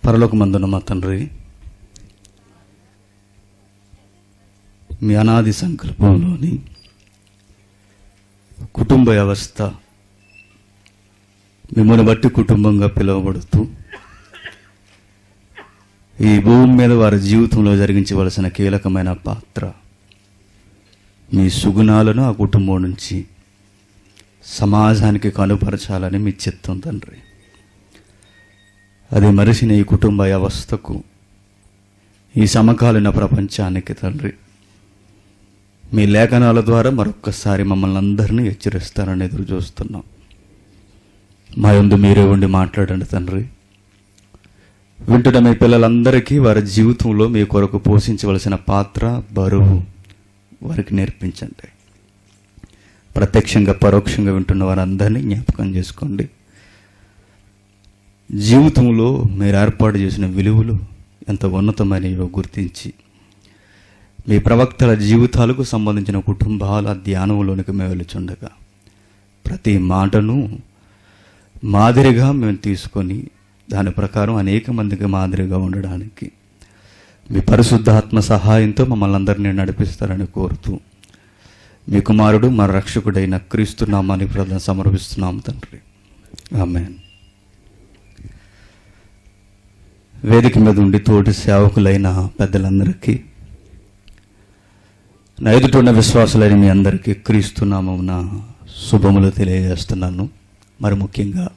పరలోకమందున మా తండ్రి మీ అనాది సంకల్పంలోని కుటుంబ వ్యవస్థ మిమ్మల్ని బట్టి కుటుంబంగా పిలువబడుతూ ఈ భూమి మీద వారి జీవితంలో జరిగించవలసిన కీలకమైన పాత్ర మీ సుగుణాలను ఆ కుటుంబం నుంచి సమాజానికి కనుపరచాలని మీ చిత్తం తండ్రి అది మరిసిన ఈ కుటుంబ వ్యవస్థకు ఈ సమకాలీన ప్రపంచానికి తండ్రి మీ లేఖనాల ద్వారా మరొక్కసారి మమ్మల్ని అందరినీ హెచ్చరిస్తారని ఎదురు చూస్తున్నాం మా యందు మీరే ఉండి మాట్లాడండి తండ్రి వింటున్న మీ పిల్లలందరికీ వారి జీవితంలో మీ కొరకు పోషించవలసిన పాత్ర బరువు వారికి నేర్పించండి ప్రత్యక్షంగా పరోక్షంగా వింటున్న వారందరినీ జ్ఞాపకం చేసుకోండి జీవితంలో మీరు ఏర్పాటు చేసిన విలువలు ఎంత ఉన్నతమైనవో గుర్తించి మీ ప్రవక్తల జీవితాలకు సంబంధించిన కుటుంబాల ధ్యానంలోనికి మేము వెళుచుండగా ప్రతి మాటను మాదిరిగా మేము తీసుకొని దాని ప్రకారం అనేక మందికి మాదిరిగా ఉండడానికి మీ పరిశుద్ధాత్మ సహాయంతో మమ్మల్ని అందరినీ నడిపిస్తారని కోరుతూ మీ కుమారుడు మా రక్షకుడైన క్రీస్తు నామానికి ప్రధాన సమర్పిస్తున్నాము తండ్రి ఆమెన్ వేదిక మీద ఉండి తోటి సేవకులైన పెద్దలందరికీ నా ఎదుటిన్న విశ్వాసులైన మీ అందరికీ క్రీస్తు నామమున శుభములు తెలియజేస్తున్నాను మరి ముఖ్యంగా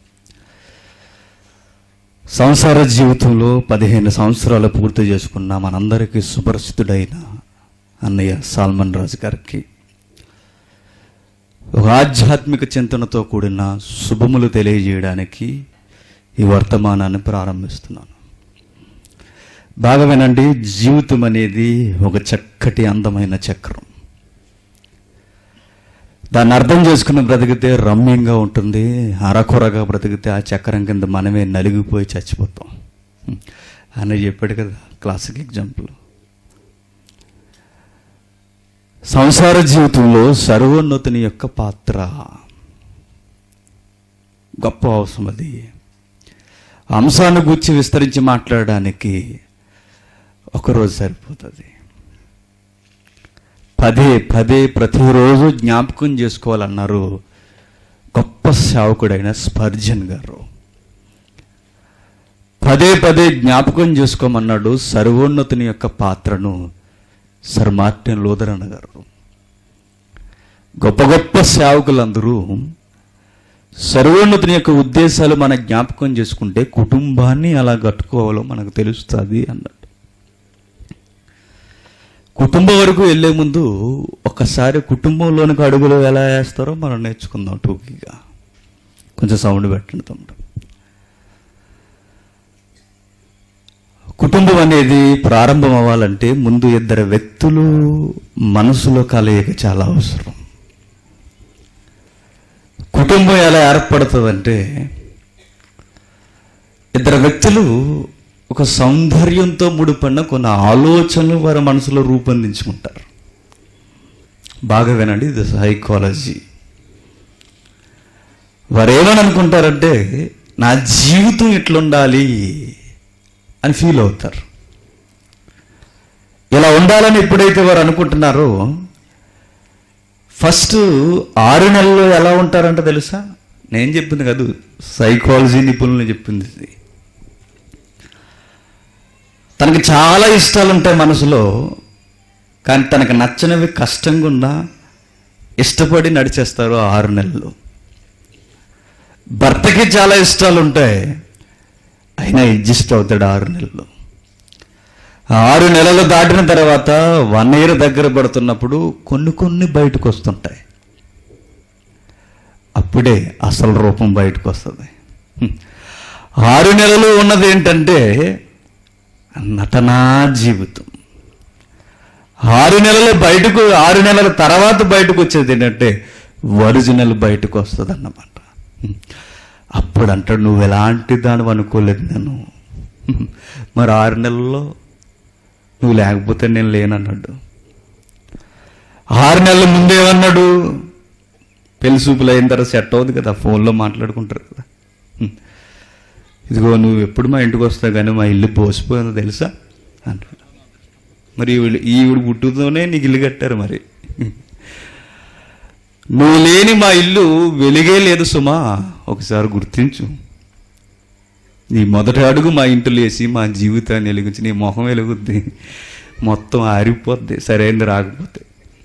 సంసార జీవితంలో పదిహేను సంవత్సరాలు పూర్తి చేసుకున్న మనందరికీ సుపరిచితుడైన అన్నయ్య సాల్మన్ రాజు గారికి ఒక ఆధ్యాత్మిక చింతనతో కూడిన శుభములు తెలియజేయడానికి ఈ వర్తమానాన్ని ప్రారంభిస్తున్నాను బాగా వినండి జీవితం అనేది ఒక చక్కటి అందమైన చక్రం దాన్ని అర్థం చేసుకుని బ్రతికితే రమ్యంగా ఉంటుంది అరకొరగా బ్రతికితే ఆ చక్రం కింద మనమే నలిగిపోయి చచ్చిపోతాం అని చెప్పాడు కదా క్లాసిక్ ఎగ్జాంపుల్ సంసార జీవితంలో సర్వోన్నతుని యొక్క పాత్ర గొప్ప అవసరం అది అంశాన్ని గురించి విస్తరించి మాట్లాడడానికి ఒకరోజు సరిపోతుంది పదే పదే ప్రతిరోజు జ్ఞాపకం చేసుకోవాలన్నారు గొప్ప సేవకుడైన స్పర్జన్ గారు పదే పదే జ్ఞాపకం చేసుకోమన్నాడు సర్వోన్నతుని యొక్క పాత్రను సర్ మార్టిన్ లూథరన్ గారు గొప్ప గొప్ప సేవకులందరూ సర్వోన్నతుని యొక్క ఉద్దేశాలు మన జ్ఞాపకం చేసుకుంటే కుటుంబాన్ని అలా కట్టుకోవాలో మనకు తెలుస్తుంది అన్నాడు కుటుంబం వరకు వెళ్ళే ముందు ఒకసారి కుటుంబంలోనికి అడుగులు ఎలా వేస్తారో మనం నేర్చుకుందాం టూకీగా కొంచెం సౌండ్ పెట్టండి తమ్ముడు కుటుంబం అనేది ప్రారంభం అవ్వాలంటే ముందు ఇద్దరు వ్యక్తులు మనసులో కలయిక చాలా అవసరం కుటుంబం ఎలా ఏర్పడుతుందంటే ఇద్దరు వ్యక్తులు ఒక సౌందర్యంతో ముడిపడిన కొన్ని ఆలోచనలు వారి మనసులో రూపొందించుకుంటారు బాగా వినండి ఇది సైకాలజీ వారు ఏమని అనుకుంటారంటే నా జీవితం ఇట్లుండాలి అని ఫీల్ అవుతారు ఇలా ఉండాలని ఎప్పుడైతే వారు అనుకుంటున్నారో ఫస్ట్ ఆరు నెలల్లో ఎలా ఉంటారంట తెలుసా నేను చెప్పింది కాదు సైకాలజీ నిపుణులు చెప్పింది ఇది తనకి చాలా ఇష్టాలు ఉంటాయి మనసులో కానీ తనకు నచ్చనివి కష్టంగా ఉన్నా ఇష్టపడి నడిచేస్తారు ఆ ఆరు నెలలు భర్తకి చాలా ఇష్టాలు ఉంటాయి అయినా అడ్జస్ట్ అవుతాడు ఆరు నెలలు ఆ ఆరు నెలలు దాటిన తర్వాత వన్ ఇయర్ దగ్గర పడుతున్నప్పుడు కొన్ని కొన్ని బయటకు వస్తుంటాయి అప్పుడే అసలు రూపం బయటకు వస్తుంది హ్మ్. ఆరు నెలలు ఉన్నది ఏంటంటే నటనా జీవితం ఆరు నెలలు బయటకు ఆరు నెలల తర్వాత బయటకు వచ్చేది ఏంటంటే ఒరిజినల్ బయటకు వస్తుంది అన్నమాట అప్పుడు అంటాడు నువ్వు ఎలాంటి దాని అనుకోలేదు నేను మరి ఆరు నెలల్లో నువ్వు లేకపోతే నేను లేనన్నాడు ఆరు నెలల ముందేమన్నాడు పెళ్లి చూపులు అయిన తర్వాత సెట్ అవుతుంది కదా ఫోన్లో మాట్లాడుకుంటారు కదా ఇదిగో నువ్వు ఎప్పుడు మా ఇంటికి వస్తావు కానీ మా ఇల్లు పోసిపోయిందో తెలుసా అంటాడు మరి ఈవిడ ఈవిడ పుట్టుతోనే నీకు ఇల్లు కట్టారు మరి నువ్వు లేని మా ఇల్లు వెలిగే లేదు సుమా ఒకసారి గుర్తించు నీ మొదటి అడుగు మా ఇంట్లో వేసి మా జీవితాన్ని వెలిగించి నీ మొహం వెలుగుద్ది మొత్తం ఆరిపోద్ది సరైనది రాకపోతే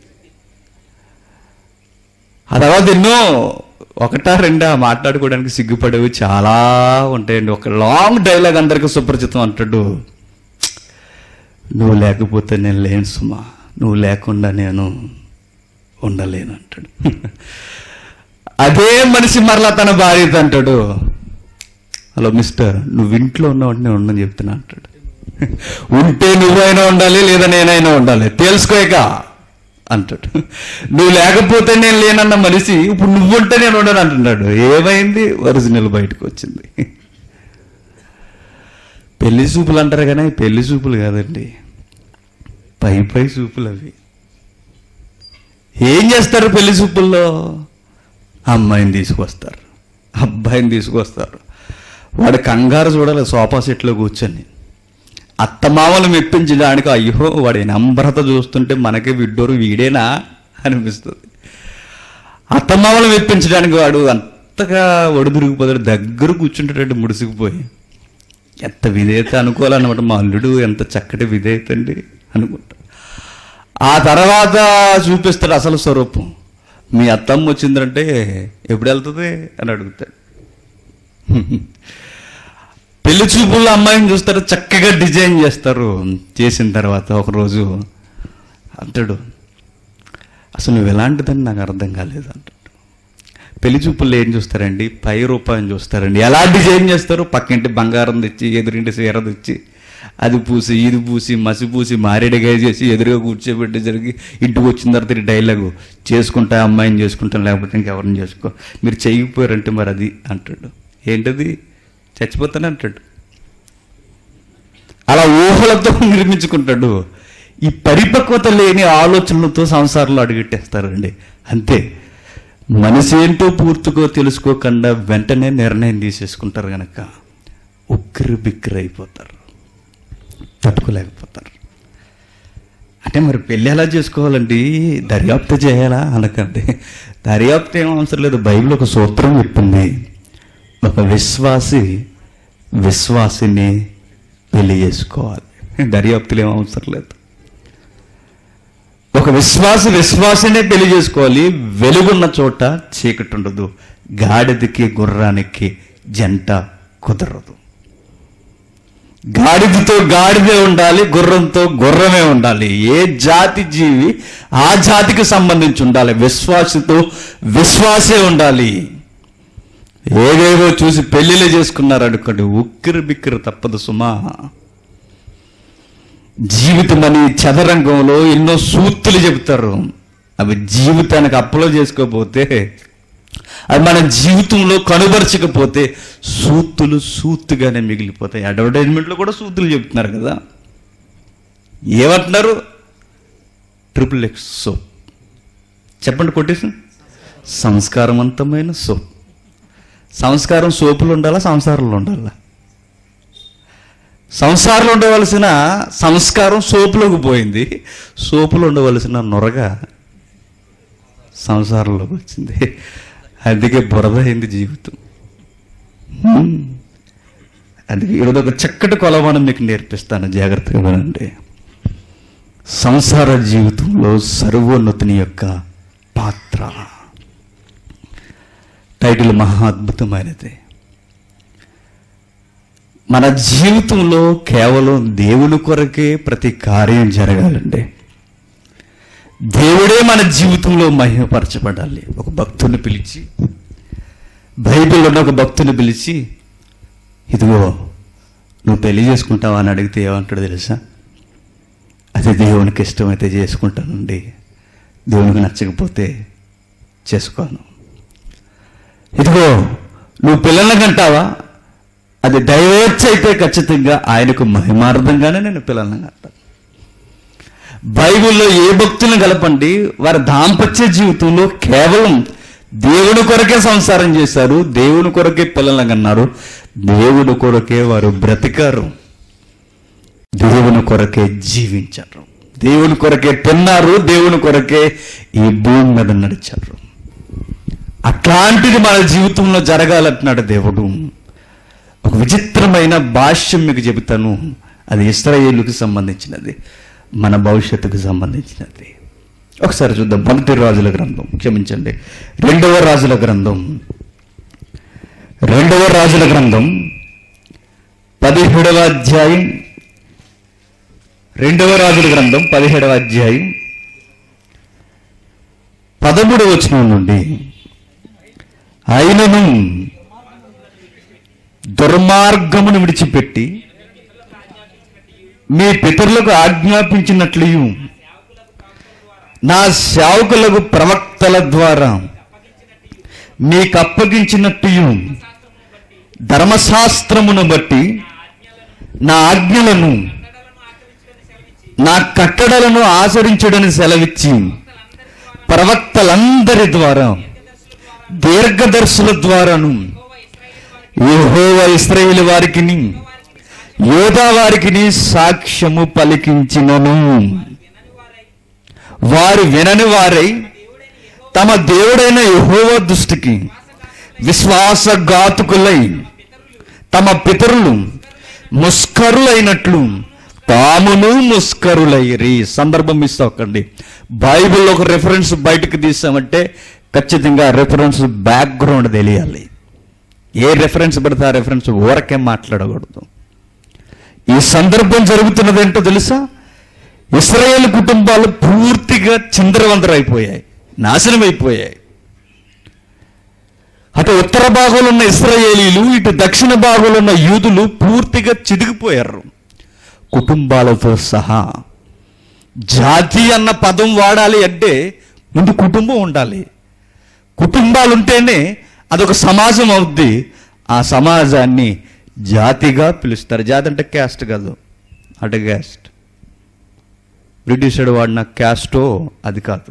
ఆ తర్వాత ఎన్నో ఒకటా రెండా మాట్లాడుకోవడానికి సిగ్గుపడేవి చాలా ఉంటాయండి ఒక లాంగ్ డైలాగ్ అందరికీ సుపరిచితం అంటాడు నువ్వు లేకపోతే నేను లేను సుమా నువ్వు లేకుండా నేను ఉండలేను అంటాడు అదే మనిషి మరలా తన భార్యతో అంటాడు హలో మిస్టర్ నువ్వు ఇంట్లో ఉన్నావు నేను ఉండని చెప్తున్నా అంటాడు ఉంటే నువ్వైనా ఉండాలి లేదా నేనైనా ఉండాలి తెలుసుకోక అంటాడు నువ్వు లేకపోతే నేను లేనన్న మనిషి ఇప్పుడు నువ్వుంటే నేను ఉండను అంటున్నాడు ఏమైంది ఒరిజినల్ బయటకు వచ్చింది పెళ్లి చూపులు అంటారు కానీ అవి పెళ్లి చూపులు కాదండి పై పై చూపులు అవి ఏం చేస్తారు పెళ్లి చూపుల్లో అమ్మాయిని తీసుకొస్తారు అబ్బాయిని తీసుకొస్తారు వాడు కంగారు చూడాలి సోఫా సెట్లో కూర్చొని అత్తమామలు మెప్పించడానికి అయ్యో వాడి నంబరత చూస్తుంటే మనకే విడ్డోరు వీడేనా అనిపిస్తుంది అత్తమామలు మెప్పించడానికి వాడు అంతగా ఒడిదురిగిపోతాడు దగ్గర కూర్చుంటాడు ముడిసిగిపోయి ఎంత విధేయత అనుకోవాలన్నమాట మా అల్లుడు ఎంత చక్కటి విధేయత అండి అనుకుంటా ఆ తర్వాత చూపిస్తాడు అసలు స్వరూపం మీ అత్తమ్మ వచ్చిందంటే ఎప్పుడు వెళ్తుంది అని అడుగుతాడు పెళ్లి చూపుల్లో అమ్మాయిని చూస్తారు చక్కగా డిజైన్ చేస్తారు చేసిన తర్వాత ఒకరోజు అంటాడు అసలు నువ్వు ఎలాంటిదని నాకు అర్థం కాలేదు అంటాడు పెళ్లి చూపుల్లో ఏం చూస్తారండి పై రూపాయలు చూస్తారండి ఎలా డిజైన్ చేస్తారు పక్కింటి బంగారం తెచ్చి ఎదురింటి చీర తెచ్చి అది పూసి ఇది పూసి మసి పూసి మారేడుగా చేసి ఎదురుగా కూర్చోబెట్టి జరిగి ఇంటికి వచ్చిన తర్వాత ఈ డైలాగు చేసుకుంటా అమ్మాయిని చేసుకుంటాను లేకపోతే ఇంకెవరిని చేసుకో మీరు చేయకపోయారంటే మరి అది అంటాడు ఏంటది చచ్చిపోతానే అంటాడు అలా ఊహలతో నిర్మించుకుంటాడు ఈ పరిపక్వత లేని ఆలోచనలతో సంసారంలో అడుగెట్టేస్తారండి అంతే మనిషి ఏంటో పూర్తిగా తెలుసుకోకుండా వెంటనే నిర్ణయం తీసేసుకుంటారు కనుక ఉక్కిరి బిక్కిరి అయిపోతారు తట్టుకోలేకపోతారు అంటే మరి పెళ్ళి ఎలా చేసుకోవాలండి దర్యాప్తు చేయాలా అనకండి దర్యాప్తు ఏం అవసరం లేదు బైబిల్ ఒక సూత్రం చెప్పింది ఒక విశ్వాసి విశ్వాసిని పెళ్లి చేసుకోవాలి దర్యాప్తులు ఏం అవసరం లేదు ఒక విశ్వాసి విశ్వాసినే పెళ్లి చేసుకోవాలి వెలుగున్న చోట చీకటి ఉండదు గాడిదకి గుర్రానికి జంట కుదరదు గాడిదతో గాడిదే ఉండాలి గుర్రంతో గుర్రమే ఉండాలి ఏ జాతి జీవి ఆ జాతికి సంబంధించి ఉండాలి విశ్వాసితో విశ్వాసే ఉండాలి ఏవేవో చూసి పెళ్లిళ్ళు చేసుకున్నారు అనుకోండి ఉక్కిరి బిక్కిరి తప్పదు సుమా జీవితం అని చదరంగంలో ఎన్నో సూత్తులు చెబుతారు అవి జీవితానికి అప్లో చేసుకోకపోతే అది మన జీవితంలో కనుబరచకపోతే సూత్తులు సూత్తుగానే మిగిలిపోతాయి అడ్వర్టైజ్మెంట్లో కూడా సూత్తులు చెబుతున్నారు కదా ఏమంటున్నారు ట్రిపుల్ ఎక్స్ సోప్ చెప్పండి కొట్టేసి సంస్కారవంతమైన సోప్ సంస్కారం సోపులు ఉండాలా సంసారంలో ఉండాలా సంసారంలో ఉండవలసిన సంస్కారం సోపులోకి పోయింది సోపులో ఉండవలసిన నొరగ సంసారంలోకి వచ్చింది అందుకే బురద అయింది జీవితం హ్మ్. అందుకే ఈరోజు ఒక చక్కటి కొలమానం మీకు నేర్పిస్తాను జాగ్రత్తగా వినండి సంసార జీవితంలో సర్వోన్నతిని యొక్క పాత్ర టైటిల్ మహా అద్భుతమైనది మన జీవితంలో కేవలం దేవుని కొరకే ప్రతి కార్యం జరగాలండి దేవుడే మన జీవితంలో మహిమపరచబడాలి ఒక భక్తుని పిలిచి బైబిల్లో ఉన్న ఒక భక్తుని పిలిచి ఇదిగో నువ్వు పెళ్లి చేసుకుంటావా అని అడిగితే ఏమంటాడు తెలుసా అది దేవునికి ఇష్టమైతే చేసుకుంటానండి దేవునికి నచ్చకపోతే చేసుకోను ఇదిగో నువ్వు పిల్లల్ని కంటావా అది డైవర్స్ అయితే ఖచ్చితంగా ఆయనకు మహిమార్థంగానే నేను పిల్లల్ని కంటాను బైబిల్లో ఏ భక్తులను కలపండి వారి దాంపత్య జీవితంలో కేవలం దేవుని కొరకే సంసారం చేశారు దేవుని కొరకే పిల్లలను కన్నారు దేవుడు కొరకే వారు బ్రతికారు దేవుని కొరకే జీవించారు దేవుని కొరకే తిన్నారు దేవుని కొరకే ఈ భూమి మీద నడిచారు అట్లాంటిది మన జీవితంలో జరగాలంటున్నాడు దేవుడు ఒక విచిత్రమైన భాష్యం మీకు చెబుతాను అది ఇస్రాయేలుకి సంబంధించినది మన భవిష్యత్తుకు సంబంధించినది ఒకసారి చూద్దాం మొదటి రాజుల గ్రంథం క్షమించండి రెండవ రాజుల గ్రంథం రెండవ రాజుల గ్రంథం పదిహేడవ అధ్యాయం రెండవ రాజుల గ్రంథం పదిహేడవ అధ్యాయం పదమూడవ వచనం నుండి అయినను దుర్మార్గమును విడిచిపెట్టి మీ పితరులకు ఆజ్ఞాపించినట్లు నా సేవకులకు ప్రవక్తల ద్వారా మీకు అప్పగించినట్టు ధర్మశాస్త్రమును బట్టి నా ఆజ్ఞలను నా కట్టడలను ఆచరించడని సెలవిచ్చి ప్రవక్తలందరి ద్వారా దీర్ఘదర్శుల ద్వారాను యెహోవ ఇస్రాయేల్ వారికిని యోధా వారికిని సాక్ష్యము పలికించినను వారు వినని వారై తమ దేవుడైన యెహోవ దృష్టికి విశ్వాసఘాతుకులై తమ పితరులు ముస్కరులైనట్లు తామును ముస్కరులైరి సందర్భం మిస్ అవ్వకండి బైబిల్లో ఒక రెఫరెన్స్ బయటకు తీసామంటే ఖచ్చితంగా రెఫరెన్స్ బ్యాక్గ్రౌండ్ తెలియాలి ఏ రెఫరెన్స్ పడితే ఆ రెఫరెన్స్ ఊరకే మాట్లాడకూడదు ఈ సందర్భం జరుగుతున్నది ఏంటో తెలుసా ఇస్రాయేల్ కుటుంబాలు పూర్తిగా చిందరవందరైపోయాయి నాశనం అయిపోయాయి అటు ఉత్తర భాగంలో ఉన్న ఇస్రాయేలీలు ఇటు దక్షిణ భాగంలో ఉన్న యూదులు పూర్తిగా చిదిగిపోయారు కుటుంబాలతో సహా జాతి అన్న పదం వాడాలి అంటే ముందు కుటుంబం ఉండాలి కుటుంబాలు ఉంటేనే అదొక సమాజం అవుద్ది ఆ సమాజాన్ని జాతిగా పిలుస్తారు జాతి అంటే క్యాస్ట్ కాదు అంటే క్యాస్ట్ బ్రిటిష్ వాడు వాడిన క్యాస్టో అది కాదు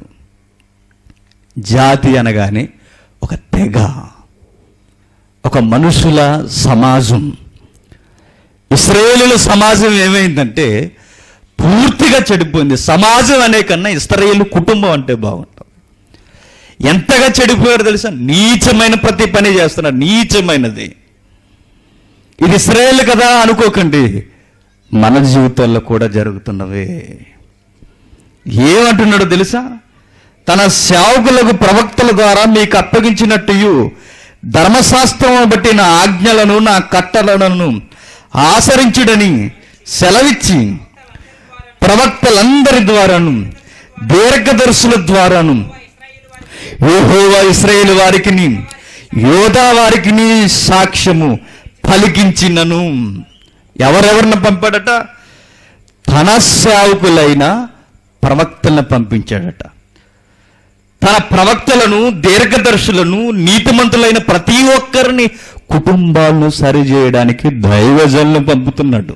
జాతి అనగానే ఒక తెగ ఒక మనుషుల సమాజం ఇస్రాయేలుల సమాజం ఏమైందంటే పూర్తిగా చెడిపోయింది సమాజం అనే కన్నా ఇస్రాయేలు కుటుంబం అంటే బాగుంటుంది ఎంతగా చెడిపోయారు తెలుసా నీచమైన ప్రతి పని చేస్తున్నారు నీచమైనది ఇది ఇస్రాయేల్ కదా అనుకోకండి మన జీవితాల్లో కూడా జరుగుతున్నవే ఏమంటున్నాడో తెలుసా తన సేవకులకు ప్రవక్తల ద్వారా మీకు అప్పగించినట్టు ధర్మశాస్త్రం బట్టి నా ఆజ్ఞలను నా కట్టలను ఆచరించుడని సెలవిచ్చి ప్రవక్తలందరి ద్వారాను దీర్ఘదర్శుల ద్వారాను యెహోవా ఇస్రాయేల్ వారికి యోధా వారికి సాక్ష్యము పలికించినను ఎవరెవరిని పంపాడట తన సేవకులైన ప్రవక్తలను పంపించాడట తన ప్రవక్తలను దీర్ఘదర్శులను నీతిమంతులైన ప్రతి ఒక్కరిని కుటుంబాలను సరిచేయడానికి దైవజనులను పంపుతున్నాడు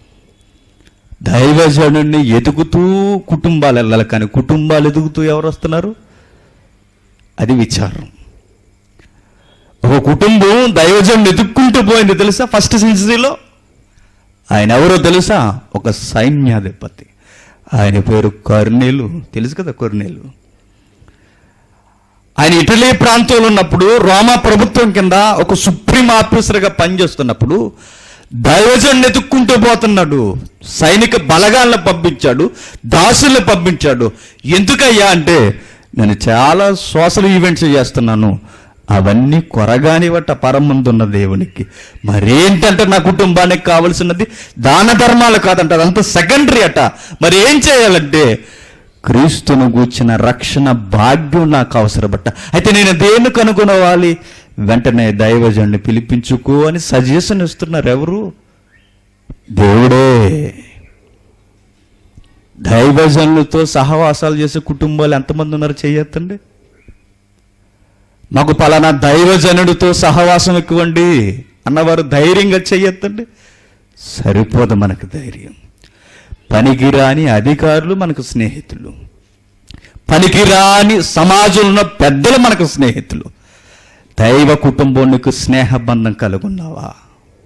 దైవజనుడిని ఎదుగుతూ కుటుంబాలు వెళ్ళాలి కానీ కుటుంబాలు ఎదుగుతూ ఎవరు వస్తున్నారు అది విచారం ఒక కుటుంబం దైవజనుడు ఎదుక్కుంటూ పోయింది తెలుసా ఫస్ట్ సెంచరీలో ఆయన ఎవరో తెలుసా ఒక సైన్యాధిపతి ఆయన పేరు కర్నేలు తెలుసు కదా కర్నేలు ఆయన ఇటలీ ప్రాంతంలో ఉన్నప్పుడు రోమా ప్రభుత్వం కింద ఒక సుప్రీం ఆఫీసర్గా పనిచేస్తున్నప్పుడు దైవజన్ ఎత్తుక్కుంటూ పోతున్నాడు సైనిక బలగాలను పంపించాడు దాసుల్ని పంపించాడు ఎందుకయ్యా అంటే నేను చాలా సోషల్ ఈవెంట్స్ చేస్తున్నాను అవన్నీ కొరగానివట పరమందున్న దేవునికి మరేంటంటే నా కుటుంబానికి కావలసినది దాన ధర్మాలు కాదంట అదంతా సెకండరీ అట మరి ఏం చేయాలంటే క్రీస్తును గూర్చిన రక్షణ భాగ్యం నాకు అవసరపట్ట అయితే నేను దేన్ని కనుగొనవాలి వెంటనే దైవజనుని పిలిపించుకో అని సజెషన్ ఇస్తున్నారు ఎవరు దేవుడే దైవజనులతో సహవాసాలు చేసే కుటుంబాలు ఎంతమంది ఉన్నారు చెయ్యొద్దండి మాకు పలానా దైవజనుడితో సహవాసం ఎక్కువండి అన్నవారు ధైర్యంగా చెయ్యొద్దండి సరిపోదు మనకు ధైర్యం పనికిరాని అధికారులు మనకు స్నేహితులు పనికిరాని సమాజంలో ఉన్న పెద్దలు మనకు స్నేహితులు దైవ కుటుంబం నీకు స్నేహబంధం కలుగున్నావా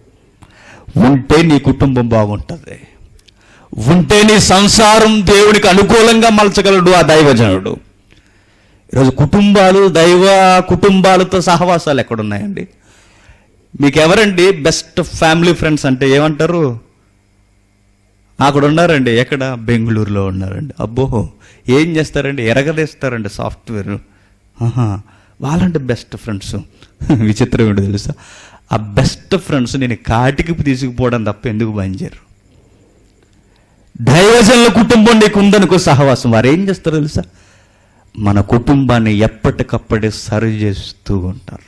ఉంటే నీ కుటుంబం బాగుంటుంది ఉంటే నీ సంసారం దేవునికి అనుకూలంగా మలచగలడు ఆ దైవజనుడు ఈరోజు కుటుంబాలు దైవ కుటుంబాలతో సహవాసాలు ఎక్కడున్నాయండి మీకు ఎవరండి బెస్ట్ ఫ్యామిలీ ఫ్రెండ్స్ అంటే ఏమంటారు అక్కడ ఉన్నారండి ఎక్కడ బెంగళూరులో ఉన్నారండి అబ్బో ఏం చేస్తారండి ఎరగదేస్తారండి సాఫ్ట్వేర్ ఆహా, వాళ్ళంటే బెస్ట్ ఫ్రెండ్స్ విచిత్రం ఏంటో తెలుసా ఆ బెస్ట్ ఫ్రెండ్స్ నేను కాటికి తీసుకుపోవడం తప్ప ఎందుకు బంజారు దైవజనుల కుటుంబం నీకు ఉందనుకో సహవాసం వారు ఏం చేస్తారో తెలుసా మన కుటుంబాన్ని ఎప్పటికప్పుడే సరి చేస్తూ ఉంటారు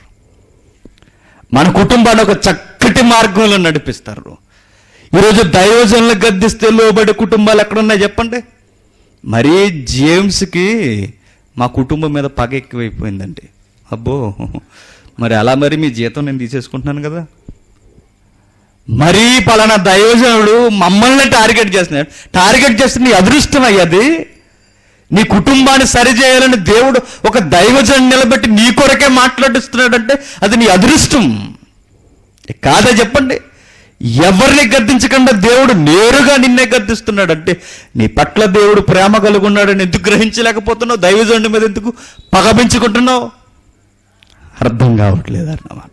మన కుటుంబాన్ని ఒక చక్కటి మార్గంలో నడిపిస్తారు ఈరోజు దైవజనులు గద్దిస్తే లోబడే కుటుంబాలు ఎక్కడున్నాయి చెప్పండి మరీ జేమ్స్కి మా కుటుంబం మీద పగ ఎక్కువైపోయిందండి అబ్బో మరి అలా మరి మీ జీతం నేను తీసేసుకుంటున్నాను కదా మరీ పలానా దైవజనుడు మమ్మల్ని టార్గెట్ చేస్తున్నాడు టార్గెట్ చేస్తే నీ అదృష్టం అయ్యది నీ కుటుంబాన్ని సరిచేయాలని దేవుడు ఒక దైవజను నిలబెట్టి నీ కొరకే మాట్లాడిస్తున్నాడంటే అది నీ అదృష్టం కాదా చెప్పండి ఎవరిని గద్దించకుండా దేవుడు నేరుగా నిన్నే గద్దిస్తున్నాడంటే నీ పట్ల దేవుడు ప్రేమ కలిగి ఉన్నాడని ఎందుకు గ్రహించలేకపోతున్నావు దైవజనుడి మీద ఎందుకు పగపించుకుంటున్నావు అర్థం కావట్లేదు అన్నమాట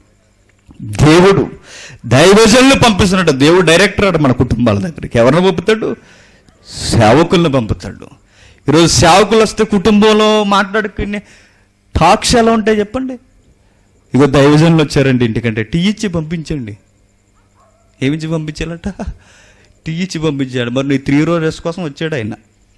దేవుడు దైవజనులు పంపిస్తున్నాడు దేవుడు డైరెక్టర్ అట మన కుటుంబాల దగ్గరికి ఎవరిని పంపుతాడు సేవకులను పంపుతాడు ఈరోజు సేవకులు వస్తే కుటుంబంలో మాట్లాడుకునే టాక్స్ ఎలా ఉంటాయి చెప్పండి ఇగో దైవజనులు వచ్చారండి ఇంటికంటే టీ ఇచ్చి పంపించండి ఏమిచ్చి పంపించాలట టీ ఇచ్చి పంపించాడు మరి నీ త్రీ రోజెస్ కోసం వచ్చాడు ఆయన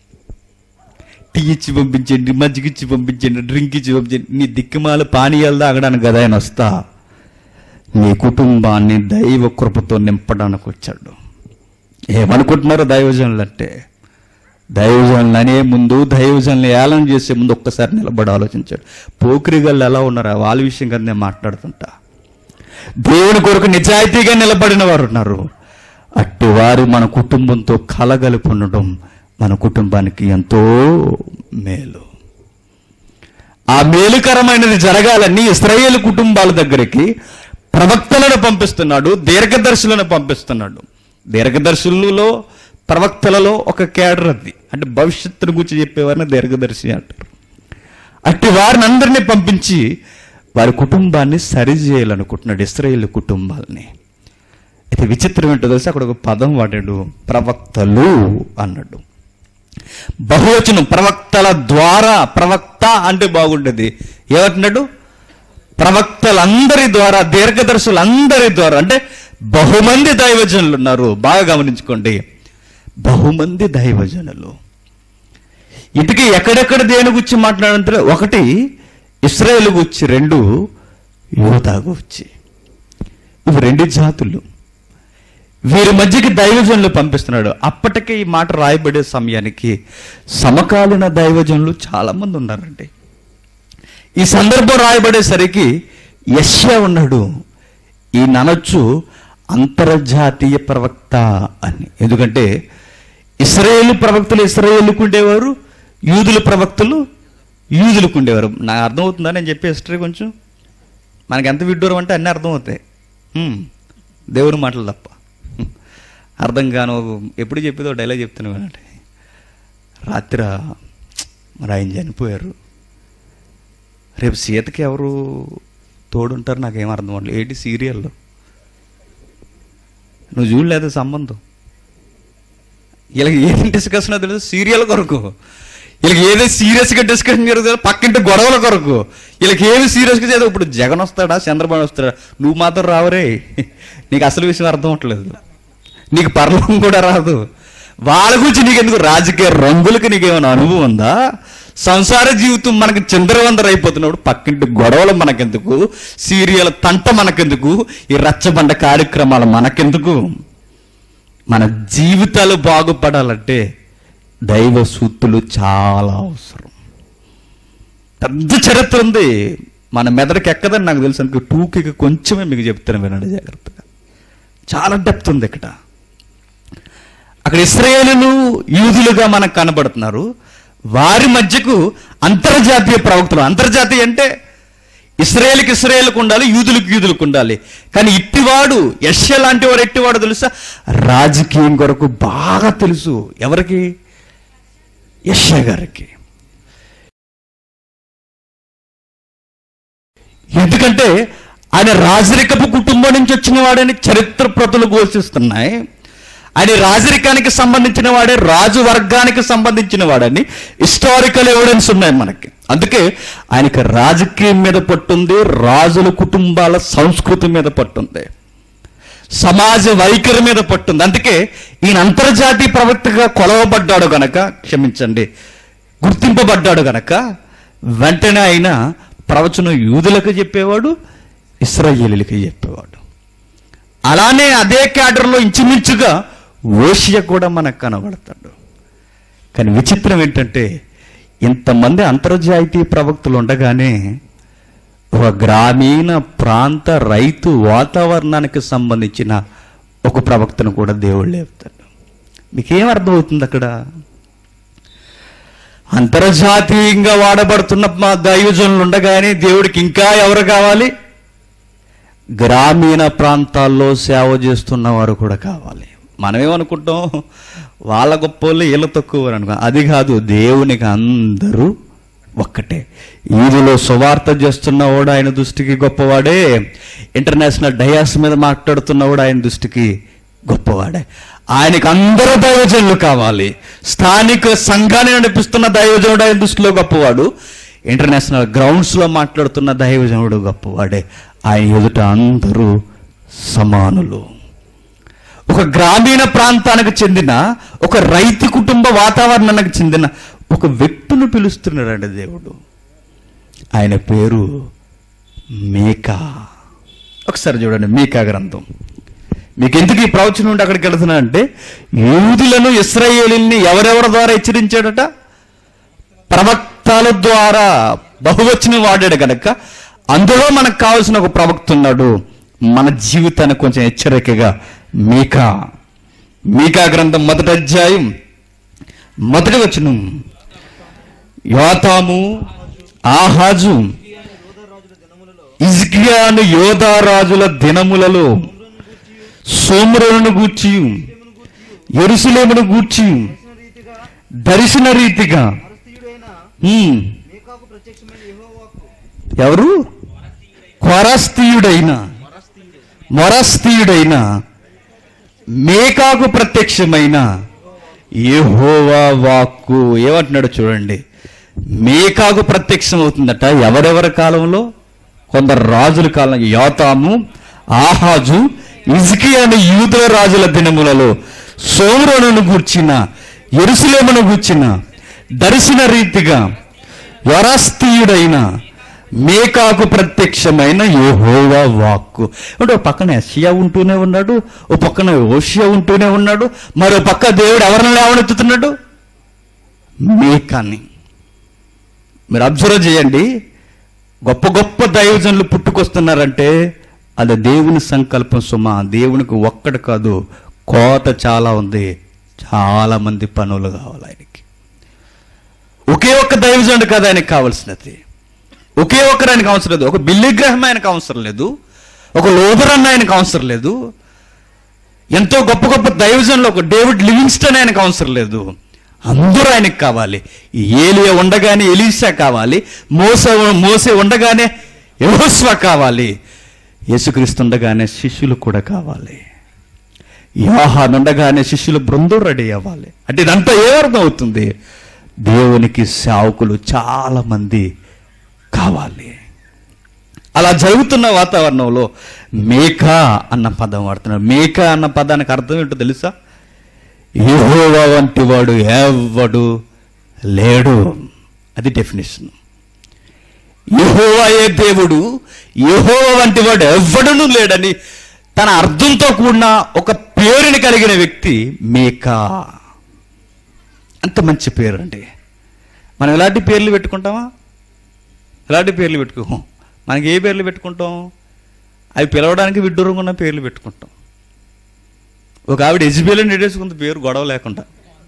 టీ ఇచ్చి పంపించండి మజ్జిగ ఇచ్చి పంపించండి డ్రింక్ ఇచ్చి పంపించండి నీ దిక్కుమాల పానీయాలు తాగడానికి కదా ఆయన వస్తా నీ కుటుంబాన్ని దైవ కృపతో నింపడానికి వచ్చాడు ఏమనుకుంటున్నారు దైవజనులు అంటే దైవజనులు అనే ముందు దైవజనులు ఏలం చేసే ముందు ఒక్కసారి నిలబడి ఆలోచించాడు పోకిరిగళ్ళు ఎలా ఉన్నారా వాళ్ళ విషయం కదా నేను మాట్లాడుతుంటా దేవుని కొరకు నిజాయితీగా నిలబడిన వారు ఉన్నారు అట్టి వారు మన కుటుంబంతో కలగలిపి ఉండడం మన కుటుంబానికి ఎంతో మేలు ఆ మేలుకరమైనది జరగాలని ఇస్రాయేల్ కుటుంబాల దగ్గరికి ప్రవక్తలను పంపిస్తున్నాడు దీర్ఘదర్శులను పంపిస్తున్నాడు దీర్ఘదర్శులలో ప్రవక్తలలో ఒక కేడర్ అది అంటే భవిష్యత్తును గురించి చెప్పేవారిని దీర్ఘదర్శి అంటారు అట్టి వారిని అందరినీ పంపించి వారి కుటుంబాన్ని సరిచేయాలనుకుంటున్నాడు ఇస్రాయేల్ కుటుంబాలని అయితే విచిత్రం ఏంటో తెలిసి అక్కడ ఒక పదం వాడాడు ప్రవక్తలు అన్నాడు బహువచనం ప్రవక్తల ద్వారా ప్రవక్త అంటే బాగుండేది ఏమంటున్నాడు ప్రవక్తలందరి ద్వారా దీర్ఘదర్శులందరి ద్వారా అంటే బహుమంది దైవజనులు ఉన్నారు బాగా గమనించుకోండి బహుమంది దైవజనులు ఇటుకి ఎక్కడెక్కడ దేని గురించి మాట్లాడంటే ఒకటి ఇస్రాయేల్ గురించి రెండు యోధా గురించి ఇవి రెండు జాతులు వీరి మధ్యకి దైవజనులు పంపిస్తున్నాడు అప్పటికే ఈ మాట రాయబడే సమయానికి సమకాలీన దైవజనులు చాలా మంది ఉన్నారండి ఈ సందర్భం రాయబడేసరికి యశ్య ఉన్నాడు ఈ ననొచ్చు అంతర్జాతీయ ప్రవక్త అని ఎందుకంటే ఇస్రాయేల్ ప్రవక్తలు ఇస్రాయేల్కు ఉండేవారు యూదుల ప్రవక్తలు యూదులకు ఉండేవారు నాకు అర్థమవుతుందా నేను చెప్పే హిస్టరీ కొంచెం మనకి ఎంత విడ్డూరం అంటే అన్నీ అర్థమవుతాయి హ్మ్. దేవుని మాటలు తప్ప హ్మ్. అర్థం కాను ఎప్పుడు చెప్పేదో డైలాగ్ చెప్తాను వినండి రాత్రి మరి ఆయన చనిపోయారు రేపు సీతకి ఎవరు తోడుంటారు నాకేం అర్థం అవ్వట్లేదు ఏంటి సీరియల్లో నువ్వు చూడలేదు సంబంధం ఇలా ఏం డిస్కషన్ తెలుసు సీరియల్ కొరకు వీళ్ళకి ఏదో సీరియస్గా డిస్కషన్ జరుగుతుందో పక్కింటి గొడవల కొరకు వీళ్ళకి ఏమి సీరియస్గా చేద్దాం ఇప్పుడు జగన్ వస్తాడా చంద్రబాబు వస్తాడా నువ్వు మాత్రం రావరే నీకు అసలు విషయం అర్థం అవట్లేదు నీకు పర్లం కూడా రాదు వాళ్ళ గురించి నీకెందుకు రాజకీయ రంగులకి నీకేమైనా అనుభవం ఉందా సంసార జీవితం మనకి చంద్రవందర అయిపోతున్నప్పుడు పక్కింటి గొడవలు మనకెందుకు సీరియల్ తంట మనకెందుకు ఈ రచ్చబండ కార్యక్రమాలు మనకెందుకు మన జీవితాలు బాగుపడాలంటే దైవ సూత్తులు చాలా అవసరం పెద్ద చరిత్ర ఉంది మన మెదడుకి ఎక్కదని నాకు తెలుసు అందుకే టూకి కొంచెమే మీకు చెప్తాను వినండి జాగ్రత్తగా చాలా డెప్త్ ఉంది ఇక్కడ అక్కడ ఇస్రాయేలులు యూదులుగా మనకు కనబడుతున్నారు వారి మధ్యకు అంతర్జాతీయ ప్రవక్తలు అంతర్జాతీయ అంటే ఇస్రాయేల్కి ఇస్రాయేల్కి ఉండాలి యూదులకు యూదులకు ఉండాలి కానీ ఇట్టివాడు యశ లాంటి వాడు ఎట్టివాడు తెలుసా రాజకీయం కొరకు బాగా తెలుసు ఎవరికి యశ గారికి ఎందుకంటే ఆయన రాజరికపు కుటుంబం నుంచి వచ్చిన వాడని చరిత్ర ప్రతులు ఘోషిస్తున్నాయి ఆయన రాజరికానికి సంబంధించిన వాడే రాజు వర్గానికి సంబంధించిన వాడని హిస్టారికల్ ఎవిడెన్స్ ఉన్నాయి మనకి అందుకే ఆయనకి రాజకీయం మీద పట్టుంది రాజుల కుటుంబాల సంస్కృతి మీద పట్టుంది సమాజ వైఖరి మీద పట్టుంది అందుకే ఈయన అంతర్జాతీయ ప్రవక్తగా కొలవబడ్డాడు గనక క్షమించండి గుర్తింపబడ్డాడు గనక వెంటనే ఆయన ప్రవచనం యూదులకు చెప్పేవాడు ఇస్రాయేలీలకి చెప్పేవాడు అలానే అదే క్యాడర్లో ఇంచుమించుగా ఓషియ కూడా మనకు కనబడతాడు కానీ విచిత్రం ఏంటంటే ఇంతమంది అంతర్జాతీయ ప్రవక్తలు ఉండగానే ఒక గ్రామీణ ప్రాంత రైతు వాతావరణానికి సంబంధించిన ఒక ప్రవక్తను కూడా దేవుడు లేపుతాడు మీకేం అర్థమవుతుంది అక్కడ అంతర్జాతీయంగా వాడబడుతున్న మా దైవజనులు ఉండగానే దేవుడికి ఇంకా ఎవరు కావాలి గ్రామీణ ప్రాంతాల్లో సేవ చేస్తున్న వారు కూడా కావాలి మనమేమనుకుంటాం వాళ్ళ గొప్పోళ్ళు వీళ్ళ తక్కువ అనుకో అది కాదు దేవునికి అందరూ ఒక్కటే ఈదులో సువార్త చేస్తున్నవాడు ఆయన దృష్టికి గొప్పవాడే ఇంటర్నేషనల్ డయాస్ మీద మాట్లాడుతున్నవాడు ఆయన దృష్టికి గొప్పవాడే ఆయనకి అందరూ దైవజనులు కావాలి స్థానిక సంఘాన్ని నడిపిస్తున్న దైవజనుడు ఆయన దృష్టిలో గొప్పవాడు ఇంటర్నేషనల్ గ్రౌండ్స్లో మాట్లాడుతున్న దైవజనుడు గొప్పవాడే ఆయన ఎదుట అందరూ సమానులు ఒక గ్రామీణ ప్రాంతానికి చెందిన ఒక రైతు కుటుంబ వాతావరణానికి చెందిన ఒక వ్యక్తును పిలుస్తున్నాడండి దేవుడు ఆయన పేరు మేకా ఒకసారి చూడండి మీకా గ్రంథం మీకు ఎందుకు ఈ ప్రవచనం నుండి అక్కడికి వెళుతున్నా అంటే యూదులను ఇస్రాయేలీల్ని ఎవరెవరి ద్వారా హెచ్చరించాడట ప్రవక్తల ద్వారా బహువచనం వాడాడు కనుక అందులో మనకు కావాల్సిన ఒక ప్రవక్త ఉన్నాడు మన జీవితానికి కొంచెం హెచ్చరికగా మీకా మీకా గ్రంథం మొదటి అధ్యాయం మొదటి వచనం యోతాము ఆహాజు ఇజ్కియాను యోధారాజుల దినములలో సోమరులను గూర్చి ఎరుసలేమును గూర్చి దర్శన రీతిగా ఉమ్, ఎవరు కొరస్తీయుడైన మొరస్తీయుడైన మేకాకు ప్రత్యక్షమైన యెహోవా వాక్కు ఏమంటున్నాడు చూడండి మేకాకు ప్రత్యక్షం అవుతుందట ఎవరెవరి కాలంలో కొందరు రాజుల కాలం యోతాము ఆహాజు ఇజ్కి అనే యూదుల రాజుల దినములలో సోమరులను గూర్చిన ఎరుసలేమును గూర్చిన దర్శన రీతిగా వరస్తీయుడైన మేకాకు ప్రత్యక్షమైన యెహోవా వాక్కు అంటే ఒక పక్కన యెషయా ఉంటూనే ఉన్నాడు ఓ పక్కన ఓషియా ఉంటూనే ఉన్నాడు మరో పక్క దేవుడు ఎవరిని లేవనెత్తుతున్నాడు మేకాన్ని మీరు అబ్జర్వ్ చేయండి గొప్ప గొప్ప దైవజనులు పుట్టుకొస్తున్నారంటే అది దేవుని సంకల్పం సుమ దేవునికి ఒక్కడు కాదు కోత చాలా ఉంది చాలా మంది పనులు కావాలి ఆయనకి ఒకే ఒక్క దైవజనుడు కాదు ఆయనకి కావాల్సినది ఒకే ఒక్కరు ఆయనకు అవసరం లేదు ఒక బిల్లిగ్రహం ఆయనకు అవసరం లేదు ఒక లోదరన్న ఆయనకు అవసరం లేదు ఎంతో గొప్ప గొప్ప దైవజనులు ఒక డేవిడ్ లివింగ్స్టన్ ఆయనకు అవసరం లేదు అందరూ ఆయనకు కావాలి ఏలియా ఉండగానే ఎలీసా కావాలి మోస మోసే ఉండగానే యెహోషువ కావాలి యేసుక్రీస్తు ఉండగానే శిష్యులు కూడా కావాలి యోహాన్ ఉండగానే శిష్యుల బృందం రెడీ అవ్వాలి అంటే ఇదంతా ఏ అర్థం అవుతుంది దేవునికి సేవకులు చాలా మంది కావాలి అలా జరుగుతున్న వాతావరణంలో మేకా అన్న పదం వాడుతున్నారు మేకా అన్న పదానికి అర్థం ఏంటో తెలుసా యెహోవా వంటి వాడు ఎవడు లేడు అది డెఫినేషన్ యెహోవాయే దేవుడు యెహోవా వంటి వాడు ఎవ్వడును లేడని తన అర్థంతో కూడిన ఒక పేరుని కలిగిన వ్యక్తి మేకా అంత మంచి పేరు అండి మనం ఎలాంటి పేర్లు పెట్టుకుంటామా ఎలాంటి పేర్లు పెట్టుకోం మనకి ఏ పేర్లు పెట్టుకుంటాం అవి పిలవడానికి విడ్డూరంగా ఉన్న పేర్లు పెట్టుకుంటాం ఒక ఆవిడ ఎజ్బేలని నెడేసుకుంది పేరు గొడవ లేకుండా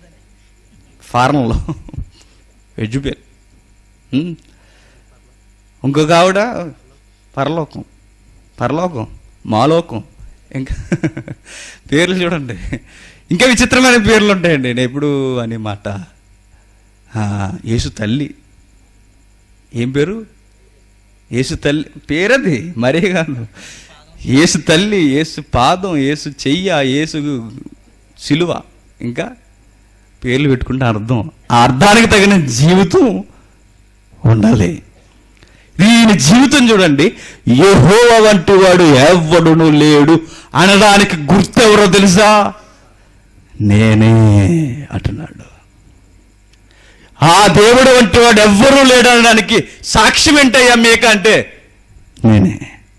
ఫారెన్లో ఎజ్బేల్ ఉమ్. ఇంకొక ఆవిడ పరలోకం పరలోకం మాలోకం ఇంకా పేర్లు చూడండి ఇంకా విచిత్రమైన పేర్లు ఉంటాయండి నేను ఎప్పుడు అనే మాట ఆ, యేసు తల్లి ఏం పేరు యేసు తల్లి పేరది మరీ కాదు యేసు తల్లి యేసు పాదం యేసు చెయ్య యేసు సిలువ ఇంకా పేర్లు పెట్టుకుంటే అర్థం ఆ అర్థానికి తగిన జీవితం ఉండాలి దీని జీవితం చూడండి యెహోవ వంటి వాడు ఎవ్వడును లేడు అనడానికి గుర్తెవరో తెలుసా నేనే అంటున్నాడు ఆ దేవుడు వంటి వాడు ఎవ్వరూ లేడు అనడానికి సాక్ష్యం ఏంటయ్యా మేక అంటే నేనే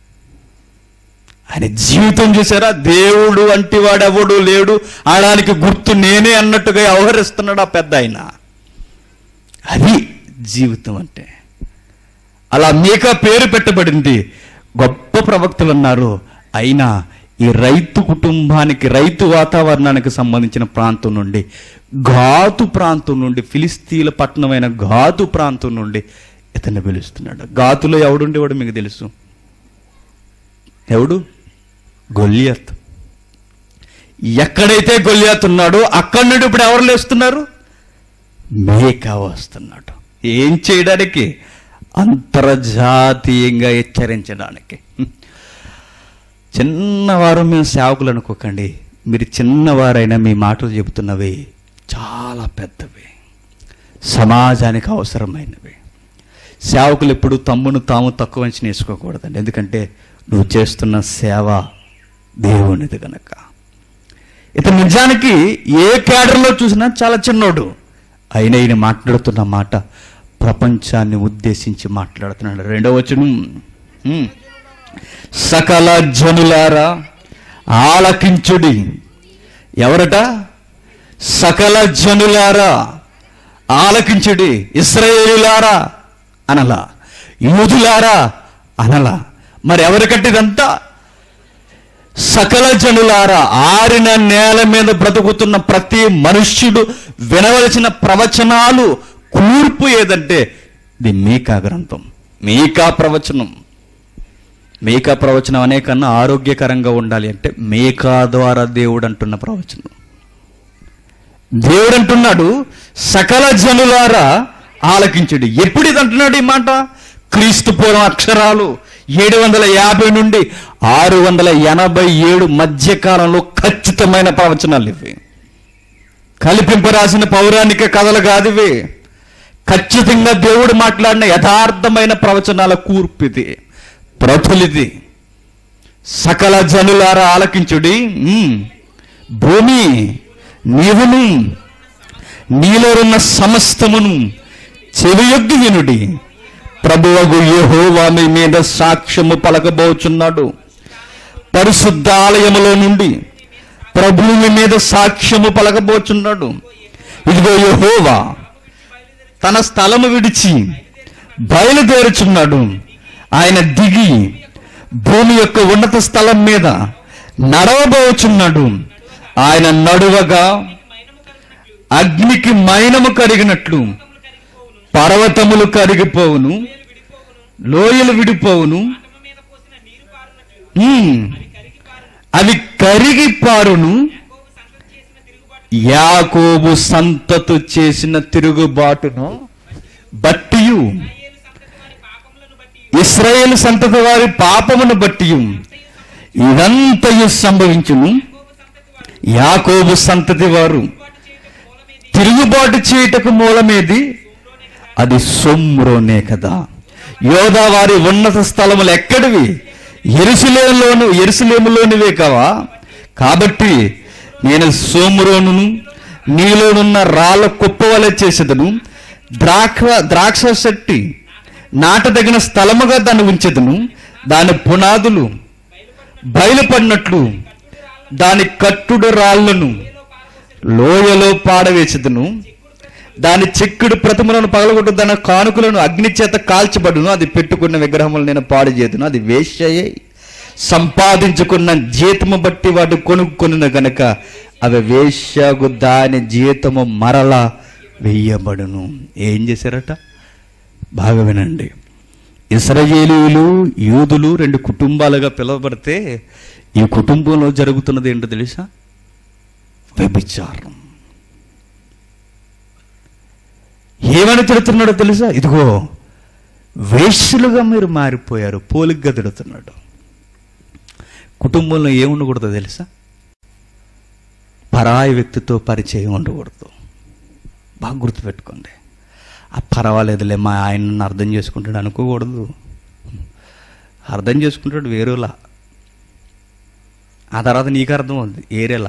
ఆయన జీవితం చూసారా దేవుడు వంటి వాడు ఎవడు లేడు అనడానికి గుర్తు నేనే అన్నట్టుగా వ్యవహరిస్తున్నాడు ఆ పెద్ద ఆయన అది జీవితం అంటే అలా మీకా పేరు పెట్టబడింది గొప్ప ప్రవక్తలు ఉన్నారు అయినా ఈ రైతు కుటుంబానికి రైతు వాతావరణానికి సంబంధించిన ప్రాంతం నుండి ఘాతు ప్రాంతం నుండి ఫిలిస్తీన్ల పట్టణమైన ఘాతు ప్రాంతం నుండి ఇతన్ని పిలుస్తున్నాడు ఘాతులో ఎవడుండేవాడు మీకు తెలుసు ఎవడు గొల్లియత్ ఎక్కడైతే గొల్లియత్ ఉన్నాడో అక్కడి నుండి ఇప్పుడు ఎవరు లేస్తున్నారు మేకా వస్తున్నాడు ఏం చేయడానికి అంతర్జాతీయంగా హెచ్చరించడానికి చిన్నవారు మేము సేవకులు అనుకోకండి మీరు చిన్నవారైనా మీ మాటలు చెబుతున్నవి చాలా పెద్దవి సమాజానికి అవసరమైనవి సేవకులు ఎప్పుడు తమ్మును తాము తక్కువ అంచనా వేసుకోకూడదండి ఎందుకంటే నువ్వు చేస్తున్న సేవ దేవునిది గనక ఇతను నిజానికి ఏ క్యాడర్లో చూసినా చాలా చిన్నోడు అయినా ఈయన మాట్లాడుతున్న మాట ప్రపంచాన్ని ఉద్దేశించి మాట్లాడుతున్నాడు రెండవ వచనం హ్మ్. సకల జనులారా ఆలకించుడి ఎవరట సకల జనులారా ఆలకించుడి ఇస్రాయేలులారా అనలా యూదులారా అనలా మరి ఎవరికంటే ఇదంతా సకల జనులారా ఆరిన నేల మీద బ్రతుకుతున్న ప్రతి మనుష్యుడు వినవలసిన ప్రవచనాలు కూర్పు ఏదంటే ఇది మీకా గ్రంథం మీకా ప్రవచనం మేకా ప్రవచనం అనే కన్నా ఆరోగ్యకరంగా ఉండాలి అంటే మేకా ద్వారా దేవుడు అంటున్న ప్రవచనం దేవుడు అంటున్నాడు సకల జనులారా ఆలకించుడి ఎప్పుడు ఇది అంటున్నాడు ఈ మాట క్రీస్తు పూర్వం అక్షరాలు ఏడు వందల యాభై నుండి ఆరు వందల ఎనభై ఏడు మధ్య కాలంలో ఖచ్చితమైన ప్రవచనాలు ఇవి కల్పింపరాసిన పౌరాణిక కథలు కాదు ఇవి ఖచ్చితంగా దేవుడు మాట్లాడిన యథార్థమైన ప్రవచనాల కూర్పిది ప్రతులిది సకల జనులారా ఆలకించుడి ఉమ్. భూమి నీవును నీలో ఉన్న సమస్తమును చెవియొగ్గి వినుడి ప్రభువగు యెహోవా మీ మీద సాక్ష్యము పలకబోచున్నాడు పరిశుద్ధ ఆలయములో నుండి ప్రభువు మీ మీద సాక్ష్యము పలకబోచున్నాడు ఇదిగో యెహోవా తన స్థలము విడిచి బయలుదేరుచున్నాడు ఆయన దిగి భూమి యొక్క ఉన్నత స్థలం మీద నడవబోచున్నాడు ఆయన నడువగా అగ్నికి మైనము కరిగినట్లు పర్వతములు కరిగిపోవును లోయలు విడిపోవును ఉమ్, అవి కరిగి పారును యాకోబు సంతతు చేసిన తిరుగుబాటును బట్టియు ఇస్రాయేల్ సంతతి వారి పాపమును బట్టి ఇదంతయు సంభవించును యాకోబు సంతతి వారు తిరుగుబాటు చేయుటకు మూలమేది అది సొమ్రోనే కదా యోధా వారి ఉన్నత స్థలములు ఎక్కడివి ఎరుసలేములోను ఎరుసలేములోనివే కావా కాబట్టి నేను సోమురోనును నీలోనున్న రాళ్ళ కుప్ప వలె చేసేదను ద్రాక్ష ద్రాక్ష చెట్టి నాటదగిన స్థలముగా దాన్ని ఉంచెదను దాని పునాదులు బయలుపడినట్లు దాని కట్టుడు రాళ్లను లోయలో పాడవేసేదను దాని చెక్కుడు ప్రతిమలను పగలగొట్టు దాని కానుకలను అగ్ని చేత కాల్చబడును అది పెట్టుకున్న విగ్రహములు నేను పాడు చేతును అది వేశ్యయే సంపాదించుకున్న జీతము బట్టి వాడు కొనుక్కున్న గనక అవి వేశ్యగు దాని జీతము మరలా వెయ్యబడును ఏం చేశారట బాగా వినండి ఇస్రాయేలీలు యూదులు రెండు కుటుంబాలుగా పిలువబడితే ఈ కుటుంబంలో జరుగుతున్నది ఏంటో తెలుసా వ్యభిచారం ఏమని తిడుతున్నాడో తెలుసా ఇదిగో వేశ్యలుగా మీరు మారిపోయారు పోలిగ్గా తిడుతున్నాడు కుటుంబంలో ఏముండకూడదో తెలుసా పరాయి వ్యక్తితో పరిచయం ఉండకూడదు బాగా గుర్తుపెట్టుకోండి ఆ పర్వాలేదులే మా ఆయన నన్ను అర్థం చేసుకుంటాడు అనుకోకూడదు అర్థం చేసుకుంటాడు వేరేలా ఆ తర్వాత నీకు అర్థం అవుతుంది ఏరేలా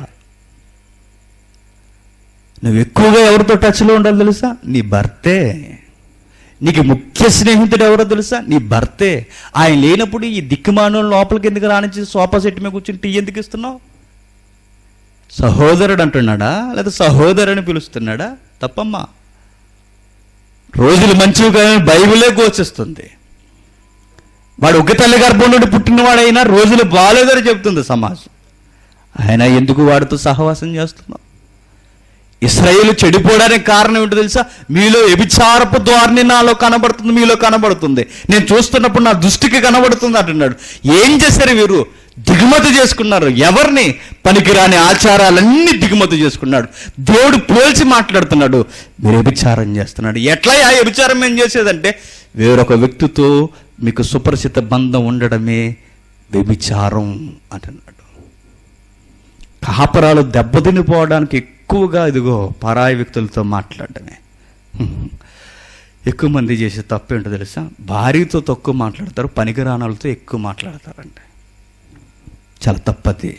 నువ్వు ఎక్కువగా ఎవరితో టచ్లో ఉండాలి తెలుసా నీ భర్తే నీకు ముఖ్య స్నేహితుడు ఎవరో తెలుసా నీ భర్తే ఆయన లేనప్పుడు ఈ దిక్కుమాను లోపలికి ఎందుకు రానిచ్చి సోఫా సెట్ మీద కూర్చుని టీ ఎందుకు ఇస్తున్నావు సహోదరుడు అంటున్నాడా లేదా సహోదరుని పిలుస్తున్నాడా తప్పమ్మా రోజులు మంచివి కానీ బైబిలే ఘోషిస్తుంది వాడు ఒక తల్లి గర్భం నుండి పుట్టినవాడైనా రోజులు బాగాలేదని చెప్తుంది సమాజం ఆయన ఎందుకు వాడితో సహవాసం చేస్తున్నావు ఇస్రాయేల్ చెడిపోవడానికి కారణం ఏంటో తెలుసా మీలో వ్యభిచారపు ద్వారాన్ని నాలో కనబడుతుంది మీలో కనబడుతుంది నేను చూస్తున్నప్పుడు నా దృష్టికి కనబడుతుంది అంటున్నాడు ఏం చేశారు వీరు దిగుమతి చేసుకున్నారు ఎవరిని పనికిరాని ఆచారాలన్నీ దిగుమతి చేసుకున్నాడు దేవుడు పోల్చి మాట్లాడుతున్నాడు మీరు వ్యభిచారం చేస్తున్నాడు ఎట్లా ఆ వ్యభిచారం ఏం చేసేదంటే వేరొక వ్యక్తితో మీకు సుపరిచిత బంధం ఉండడమే వ్యభిచారం అంటున్నాడు కాపరాలు దెబ్బతినిపోవడానికి ఎక్కువగా ఇదిగో పరాయి వ్యక్తులతో మాట్లాడటమే హ్మ్. ఎక్కువ మంది చేసే తప్పు ఏంటో తెలుసా భార్యతో తక్కువ మాట్లాడతారు పనికిరానాలతో ఎక్కువ మాట్లాడతారంటే చాలా తప్పది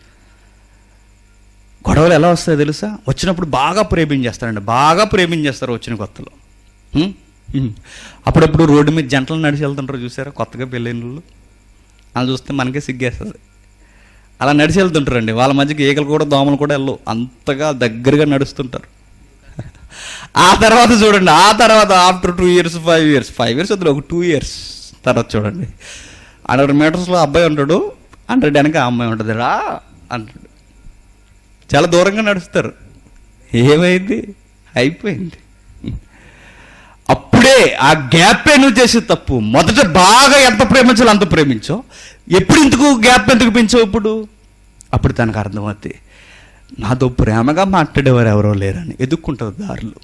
గొడవలు ఎలా వస్తాయో తెలుసా వచ్చినప్పుడు బాగా ప్రేమించేస్తారండి బాగా ప్రేమించేస్తారు వచ్చిన కొత్తలో హ్మ్? హ్మ్. అప్పుడప్పుడు రోడ్డు మీద జంటలు నడిచి వెళ్తుంటారు చూసారా కొత్తగా పెళ్ళైన వాళ్ళు వాళ్ళు చూస్తే మనకే సిగ్గేస్తుంది అలా నడిచి వెళ్తుంటారండి వాళ్ళ మధ్యకి ఈగలు కూడా దోమలు కూడా వెళ్ళవు అంతగా దగ్గరగా నడుస్తుంటారు ఆ తర్వాత చూడండి ఆ తర్వాత after two years five years five years వద్దు ఒక టూ ఇయర్స్ తర్వాత చూడండి హండ్రెడ్ మీటర్స్లో అబ్బాయి ఉంటాడు హండ్రెడ్ వెనక ఆ అమ్మాయి ఉంటుంది రా అంటాడు చాలా దూరంగా నడుస్తారు ఏమైంది అయిపోయింది అప్పుడే ఆ గ్యాప్ నువ్వు చేసే తప్పు మొదట బాగా ఎంత ప్రేమించాలో అంత ప్రేమించో ఎప్పుడు ఎందుకు గ్యాప్ ఎందుకు పెంచావు ఇప్పుడు అప్పుడు తనకు అర్థమవుతుంది నాతో ప్రేమగా మాట్లాడేవారు ఎవరో లేరని ఎదుక్కుంటుంది దారులు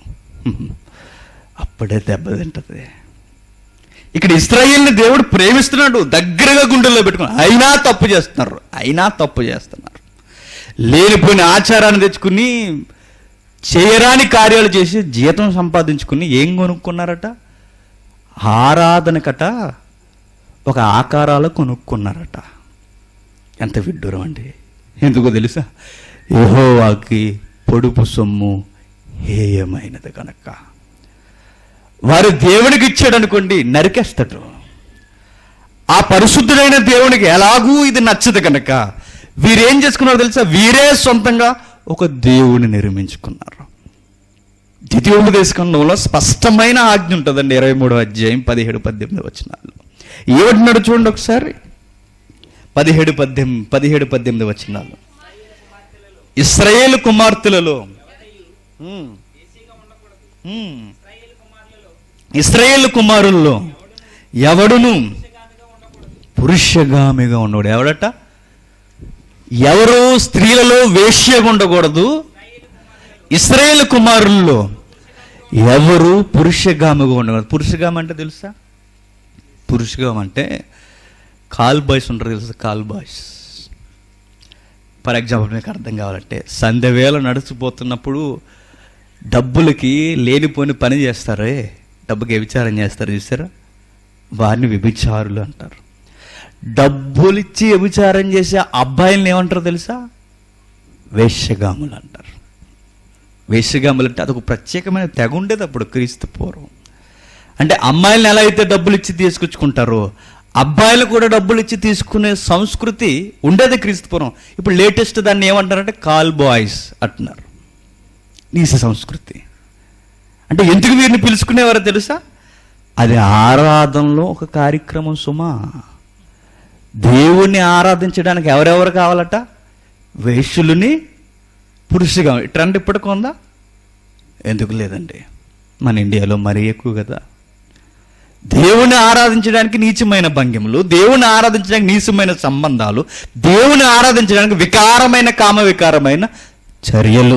అప్పుడే దెబ్బ తింటది ఇక్కడ ఇస్రాయేల్ని దేవుడు ప్రేమిస్తున్నాడు దగ్గరగా గుండెల్లో పెట్టుకుని అయినా తప్పు చేస్తున్నారు అయినా తప్పు చేస్తున్నారు లేనిపోయిన ఆచారాన్ని తెచ్చుకుని చేయరాని కార్యాలు చేసి జీతం సంపాదించుకుని ఏం కొనుక్కున్నారట ఆరాధనకట ఒక ఆకారాలు కొనుక్కున్నారట ఎంత విడ్డూరం అండి ఎందుకో తెలుసా యెహోవాకి పొడుపు సొమ్ము హేయమైనది కనుక వారు దేవునికి ఇచ్చాడు అనుకోండి నరికేస్తాడు ఆ పరిశుద్ధుడైన దేవునికి ఎలాగూ ఇది నచ్చదు కనుక వీరేం చేసుకున్నారో తెలుసా వీరే సొంతంగా ఒక దేవుని నిర్మించుకున్నారు ద్వితీయోపదేశకంలో స్పష్టమైన ఆజ్ఞ ఉంటుందండి ఇరవై మూడో అధ్యాయం పదిహేడు పద్దెనిమిది వచనాలు ఏమంటున్నాడు చూడండి ఒకసారి పదిహేడు పద్దెనిమిది పదిహేడు పద్దెనిమిది వచనాలు ఇస్రాయేల్ కుమార్తెలలో ఉమ్, ఉమ్, ఇస్రాయేల్ కుమారుల్లో ఎవడును పురుషగామిగా ఉన్నవాడు ఎవడట ఎవరు స్త్రీలలో వేశ్యగా ఉండకూడదు ఇస్రాయేల్ కుమారుల్లో ఎవరు పురుషగామిగా ఉండకూడదు పురుషగామి అంటే తెలుసా పురుషగామి అంటే కాల్ బాయ్స్ ఉంటారు తెలుసా కాల్ బాయ్స్ ఫర్ ఎగ్జాంపుల్ మీకు అర్థం కావాలంటే సంధ్యవేళ నడిచిపోతున్నప్పుడు డబ్బులకి లేనిపోని పని చేస్తారే డబ్బుకి విచారం చేస్తారు చూసారా వారిని వ్యభిచారులు అంటారు డబ్బులిచ్చి వ్యభిచారం చేసే అబ్బాయిల్ని ఏమంటారు తెలుసా వేశ్యగాములు అంటారు వేశ్యగాములు అంటే అదొక ప్రత్యేకమైన తెగ ఉండేది అప్పుడు క్రీస్తు పూర్వం అంటే అమ్మాయిలను ఎలా అయితే డబ్బులు ఇచ్చి తీసుకొచ్చుకుంటారో అబ్బాయిలు కూడా డబ్బులు ఇచ్చి తీసుకునే సంస్కృతి ఉండేది క్రీస్తుపురం ఇప్పుడు లేటెస్ట్ దాన్ని ఏమంటారంటే కాల్ బాయ్స్ అంటున్నారు నీస సంస్కృతి అంటే ఎందుకు వీరిని పిలుచుకునేవారో తెలుసా అది ఆరాధనలో ఒక కార్యక్రమం సుమా దేవుణ్ణి ఆరాధించడానికి ఎవరెవరు కావాలట వేష్యులని పురుషుగా ఈ ట్రెండ్ ఇప్పటికి ఉందా ఎందుకు లేదండి మన ఇండియాలో మరీ ఎక్కువ కదా దేవుని ఆరాధించడానికి నీచమైన భంగిములు దేవుని ఆరాధించడానికి నీచమైన సంబంధాలు దేవుని ఆరాధించడానికి వికారమైన కామ వికారమైన చర్యలు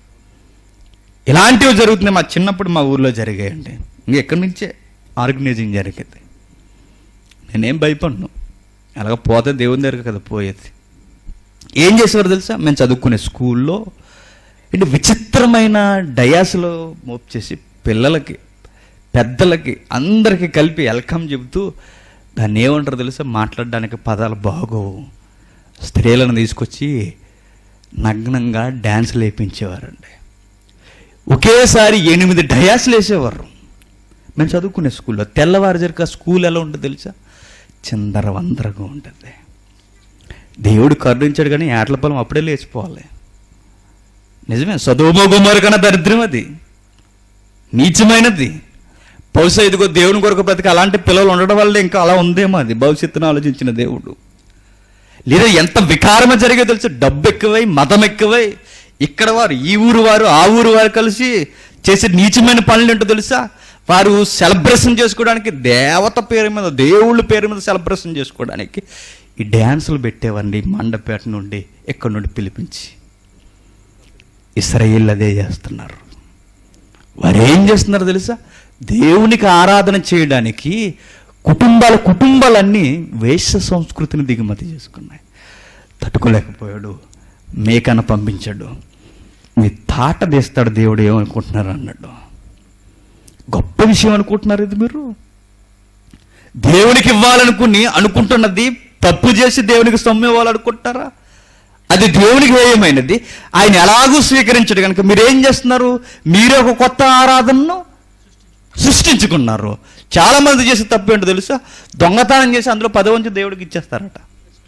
ఇలాంటివి జరుగుతున్నాయి మా చిన్నప్పుడు మా ఊర్లో జరిగాయండి ఇంక ఎక్కడి నుంచే ఆర్గనైజింగ్ జరిగేది నేనేం భయపడను అలాగ పోతే దేవుని దగ్గర కదా పోయేది ఏం చేసేవారు తెలుసా మేము చదువుకునే స్కూల్లో ఇటు విచిత్రమైన డయాస్లో మోపు చేసి పిల్లలకి పెద్దలకి అందరికీ కలిపి వెల్కమ్ చెబుతూ దాన్ని ఏమంటారు తెలుసా మాట్లాడడానికి పదాలు బాగోవు స్త్రీలను తీసుకొచ్చి నగ్నంగా డ్యాన్సులు వేయించేవారండి ఒకేసారి ఎనిమిది డయాస్లు వేసేవారు మేము చదువుకునే స్కూల్లో తెల్లవారు జరిక స్కూల్ ఎలా ఉంటుంది తెలుసా చిందర వందరగా ఉంటుంది దేవుడు కరుణించాడు కానీ ఏట్ల పొలం అప్పుడే లేచిపోవాలి నిజమే సదోమ గుమారు కన్నా దరిద్రం అది నీచమైనది బహుశా ఇదిగో దేవుని కొరకు బ్రతికి అలాంటి పిల్లలు ఉండడం వల్ల ఇంకా అలా ఉందేమో అది భవిష్యత్తును ఆలోచించిన దేవుడు లేదా ఎంత వికారమ జరిగే తెలుసు డబ్బు ఎక్కువై మతం ఎక్కువై ఇక్కడ వారు ఈ ఊరు వారు ఆ ఊరు వారు కలిసి చేసే నీచమైన పనులు ఏంటో తెలుసా వారు సెలబ్రేషన్ చేసుకోవడానికి దేవత పేరు మీద దేవుళ్ళ పేరు మీద సెలబ్రేషన్ చేసుకోవడానికి ఈ డ్యాన్సులు పెట్టేవారండి ఈ మండపేట నుండి ఎక్కడి నుండి పిలిపించి ఇస్రాయిల్ అదే చేస్తున్నారు వారు ఏం చేస్తున్నారు తెలుసా దేవునికి ఆరాధన చేయడానికి కుటుంబాల కుటుంబాలన్నీ వేశ్య సంస్కృతిని దిగుమతి చేసుకున్నాయి తట్టుకోలేకపోయాడు మేకన పంపించాడు మీ తాట తీస్తాడు దేవుడు ఏమనుకుంటున్నారు అన్నాడు గొప్ప విషయం అనుకుంటున్నారు ఇది మీరు దేవునికి ఇవ్వాలనుకుని అనుకుంటున్నది తప్పు చేసి దేవునికి సొమ్ము ఇవ్వాలనుకుంటారా అది దేవునికి హేయమైనది ఆయన ఎలాగూ స్వీకరించడు కనుక మీరు ఏం చేస్తున్నారు మీరే ఒక కొత్త ఆరాధనను సృష్టించుకున్నారు చాలా మంది చేసే తప్పు ఏంటో తెలుసా దొంగతనం చేసి అందులో పదవంచి దేవుడికి ఇచ్చేస్తారట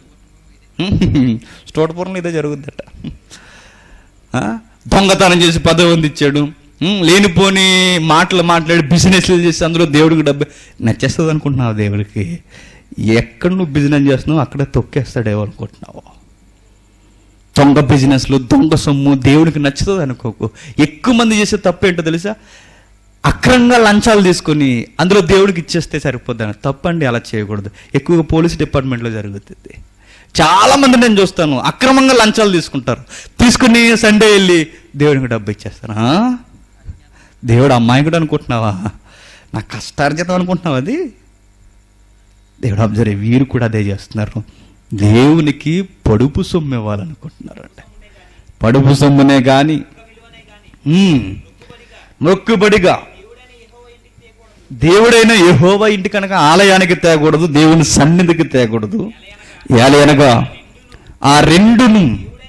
స్టోటపురంలో ఇదే జరుగుద్దట ఆ? దొంగతనం చేసి పదవంది ఇచ్చాడు ఉమ్, లేనిపోని మాటలు మాట్లాడి బిజినెస్లు చేసి అందులో దేవుడికి డబ్బు నచ్చేస్తుంది అనుకుంటున్నావు దేవుడికి ఎక్కడ నువ్వు బిజినెస్ చేస్తున్నావు అక్కడే తొక్కేస్తాడేమో అనుకుంటున్నావు దొంగ బిజినెస్లు దొంగ సొమ్ము దేవునికి నచ్చుతుంది అనుకోకు ఎక్కువ మంది చేసే తప్పు ఏంటో తెలుసా అక్రంగా లంచాలు తీసుకొని అందులో దేవుడికి ఇచ్చేస్తే సరిపోద్దని తప్పండి అలా చేయకూడదు ఎక్కువగా పోలీస్ డిపార్ట్మెంట్లో జరుగుతుంది చాలా మంది నేను చూస్తాను అక్రమంగా లంచాలు తీసుకుంటారు తీసుకుని సండే వెళ్ళి దేవుడికి డబ్బు ఇచ్చేస్తాను ఆ? దేవుడు అమ్మాయికుడు అనుకుంటున్నావా నా కష్టార్జితం అనుకుంటున్నావా అది దేవుడు అబ్జర్వ్ వీరు కూడా అదే చేస్తున్నారు దేవునికి పడుపు సొమ్ము ఇవ్వాలనుకుంటున్నారు అంటే పడుపు సొమ్మునే కానీ మొక్కుబడిగా దేవుడైన యెహోవా ఇంటి కనుక ఆలయానికి తేకూడదు దేవుని సన్నిధికి తేకూడదు ఏలయనగా ఆ రెండును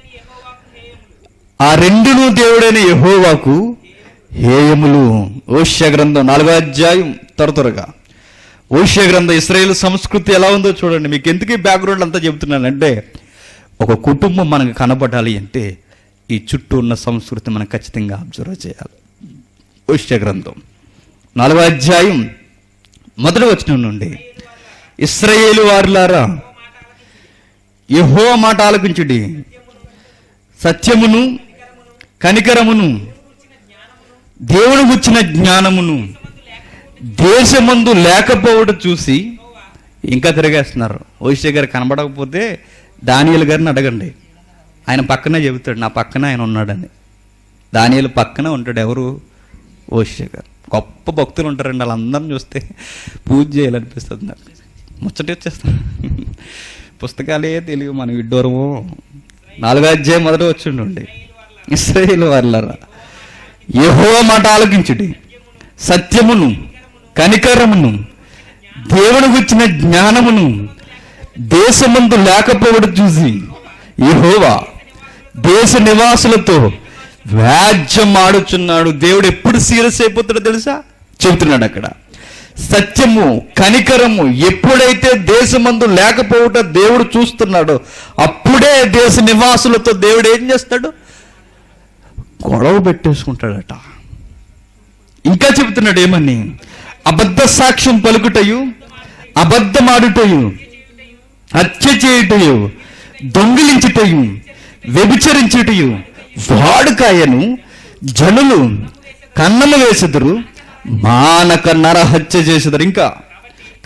ఆ రెండును దేవుడైన యెహోవాకు హేయములు ఓష్య గ్రంథం నాలుగో అధ్యాయం త్వర త్వరగా ఓష్య గ్రంథం ఇస్రాయేల్ సంస్కృతి ఎలా ఉందో చూడండి మీకు ఎందుకు ఈ బ్యాక్గ్రౌండ్ అంతా చెబుతున్నానంటే ఒక కుటుంబం మనకు కనబడాలి అంటే ఈ చుట్టూ ఉన్న సంస్కృతి మనం ఖచ్చితంగా అబ్జర్వ్ చేయాలి ఓష్య గ్రంథం నాలుగో అధ్యాయం మొదటి వచనం నుండి ఇస్రాయేలు వారులారా యహో మాట ఆలకించుడి సత్యమును కనికరమును దేవుని గుచ్చిన జ్ఞానమును దేశమందు లేకపోవడం చూసి ఇంకా తిరిగేస్తున్నారు ఓషే గారు కనబడకపోతే దానియలు గారిని అడగండి ఆయన పక్కనే చెబుతాడు నా పక్కన ఆయన ఉన్నాడని దానియలు పక్కన ఉంటాడు ఎవరు ఓషే గారు గొప్ప భక్తులు ఉంటారండి వాళ్ళందరిని చూస్తే పూజ చేయాలనిపిస్తుంది నాకు ముచ్చట వచ్చేస్తాను పుస్తకాలే తెలియదు మనం విడ్డూరము నాలుగో అధ్యాయం మొదట వచ్చిండండి ఇస్రాయేల్ వాళ్ళరా యెహోవ మాట ఆలోకించుడి సత్యమును కనికరమును దేవుని గుచ్చిన జ్ఞానమును దేశమందు లేకపోవడం చూసి యెహోవా దేశ నివాసులతో వ్యాజ్యం ఆడుచున్నాడు దేవుడు ఎప్పుడు సీరియస్ అయిపోతాడో తెలుసా చెబుతున్నాడు అక్కడ సత్యము కనికరము ఎప్పుడైతే దేశమందు లేకపోవటం దేవుడు చూస్తున్నాడో అప్పుడే దేశ నివాసులతో దేవుడు ఏం చేస్తాడు గొడవ పెట్టేసుకుంటాడట ఇంకా చెబుతున్నాడు ఏమని అబద్ధ సాక్ష్యం పలుకుటయు అబద్ధమాడుటయు హత్య చేయుటయు దొంగిలించుటయు వ్యభిచరించుటయు వాడుకాయను జనులు కన్నము వేసెదరు మానక నరహత్య చేసెదరు ఇంకా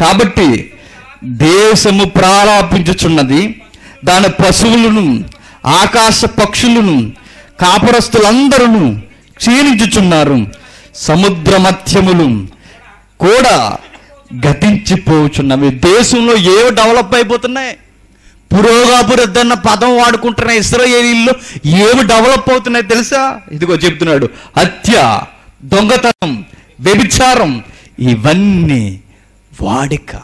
కాబట్టి దేశము ప్రాలాపించుచున్నది దాని పశువులను ఆకాశ పక్షులను కాపురస్తులందరూ క్షీణించుచున్నారు సముద్ర మధ్యములు కూడా గతించిపోచున్నవి దేశంలో ఏవి డెవలప్ అయిపోతున్నాయి పురోగాభివృద్ధి అన్న పదం వాడుకుంటున్న ఇస్రాయేలీల్లో ఏమి డెవలప్ అవుతున్నాయి తెలుసా ఇదిగో చెప్తున్నాడు హత్య దొంగతనం వ్యభిచారం ఇవన్నీ వాడిక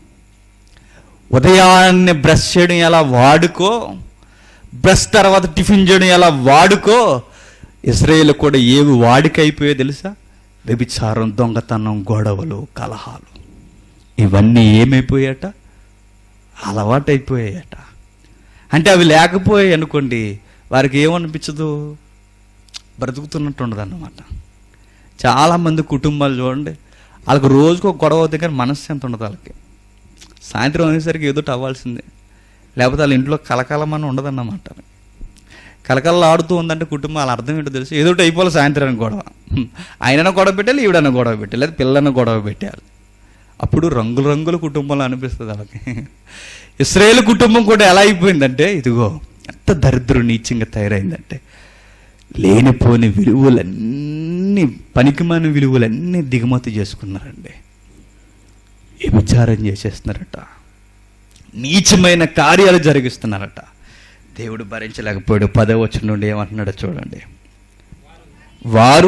ఉదయాన్నే బ్రష్ చేయడం ఎలా వాడుకో బ్రష్ తర్వాత టిఫిన్ చేయడం ఎలా వాడుకో ఇస్రాయేల్ కూడా ఏవి వాడిక అయిపోయాయో తెలుసా వ్యభిచారం దొంగతనం గొడవలు కలహాలు ఇవన్నీ ఏమైపోయాట అలవాటైపోయాయట అంటే అవి లేకపోయాయి అనుకోండి వారికి ఏమనిపించదు బ్రతుకుతున్నట్టు ఉండదు అన్నమాట చాలామంది కుటుంబాలు చూడండి వాళ్ళకి రోజుకు ఒక గొడవ అవుతుంది కానీ మనస్సు ఎంత ఉండదు వాళ్ళకి సాయంత్రం అనేసరికి ఏదో అవ్వాల్సిందే లేకపోతే వాళ్ళ ఇంట్లో కలకలమని ఉండదన్నమాట కలకల ఆడుతూ ఉందంటే కుటుంబం వాళ్ళ అర్థం ఏంటో తెలుసు ఏదో ఒకటి అయిపోవాలి సాయంత్రానికి గొడవ హ్మ్. ఆయనైనా గొడవ పెట్టాలి ఈవిడైనా గొడవ పెట్టాలి లేదా పిల్లన్న గొడవ పెట్టాలి అప్పుడు రంగుల రంగుల కుటుంబంలో అనిపిస్తుంది వాళ్ళకి ఇస్రాయేల్ కుటుంబం కూడా ఎలా అయిపోయిందంటే ఇదిగో ఎంత దరిద్రం నీచంగా తయారైందంటే లేనిపోని విలువలన్నీ పనికిమాని విలువలన్నీ దిగుమతి చేసుకున్నారండి విచారం చేసేస్తున్నారట నీచమైన కార్యాలు జరిగిస్తున్నారట దేవుడు భరించలేకపోయాడు పదవ వచ్చిన నుండి ఏమంటున్నాడో చూడండి వారు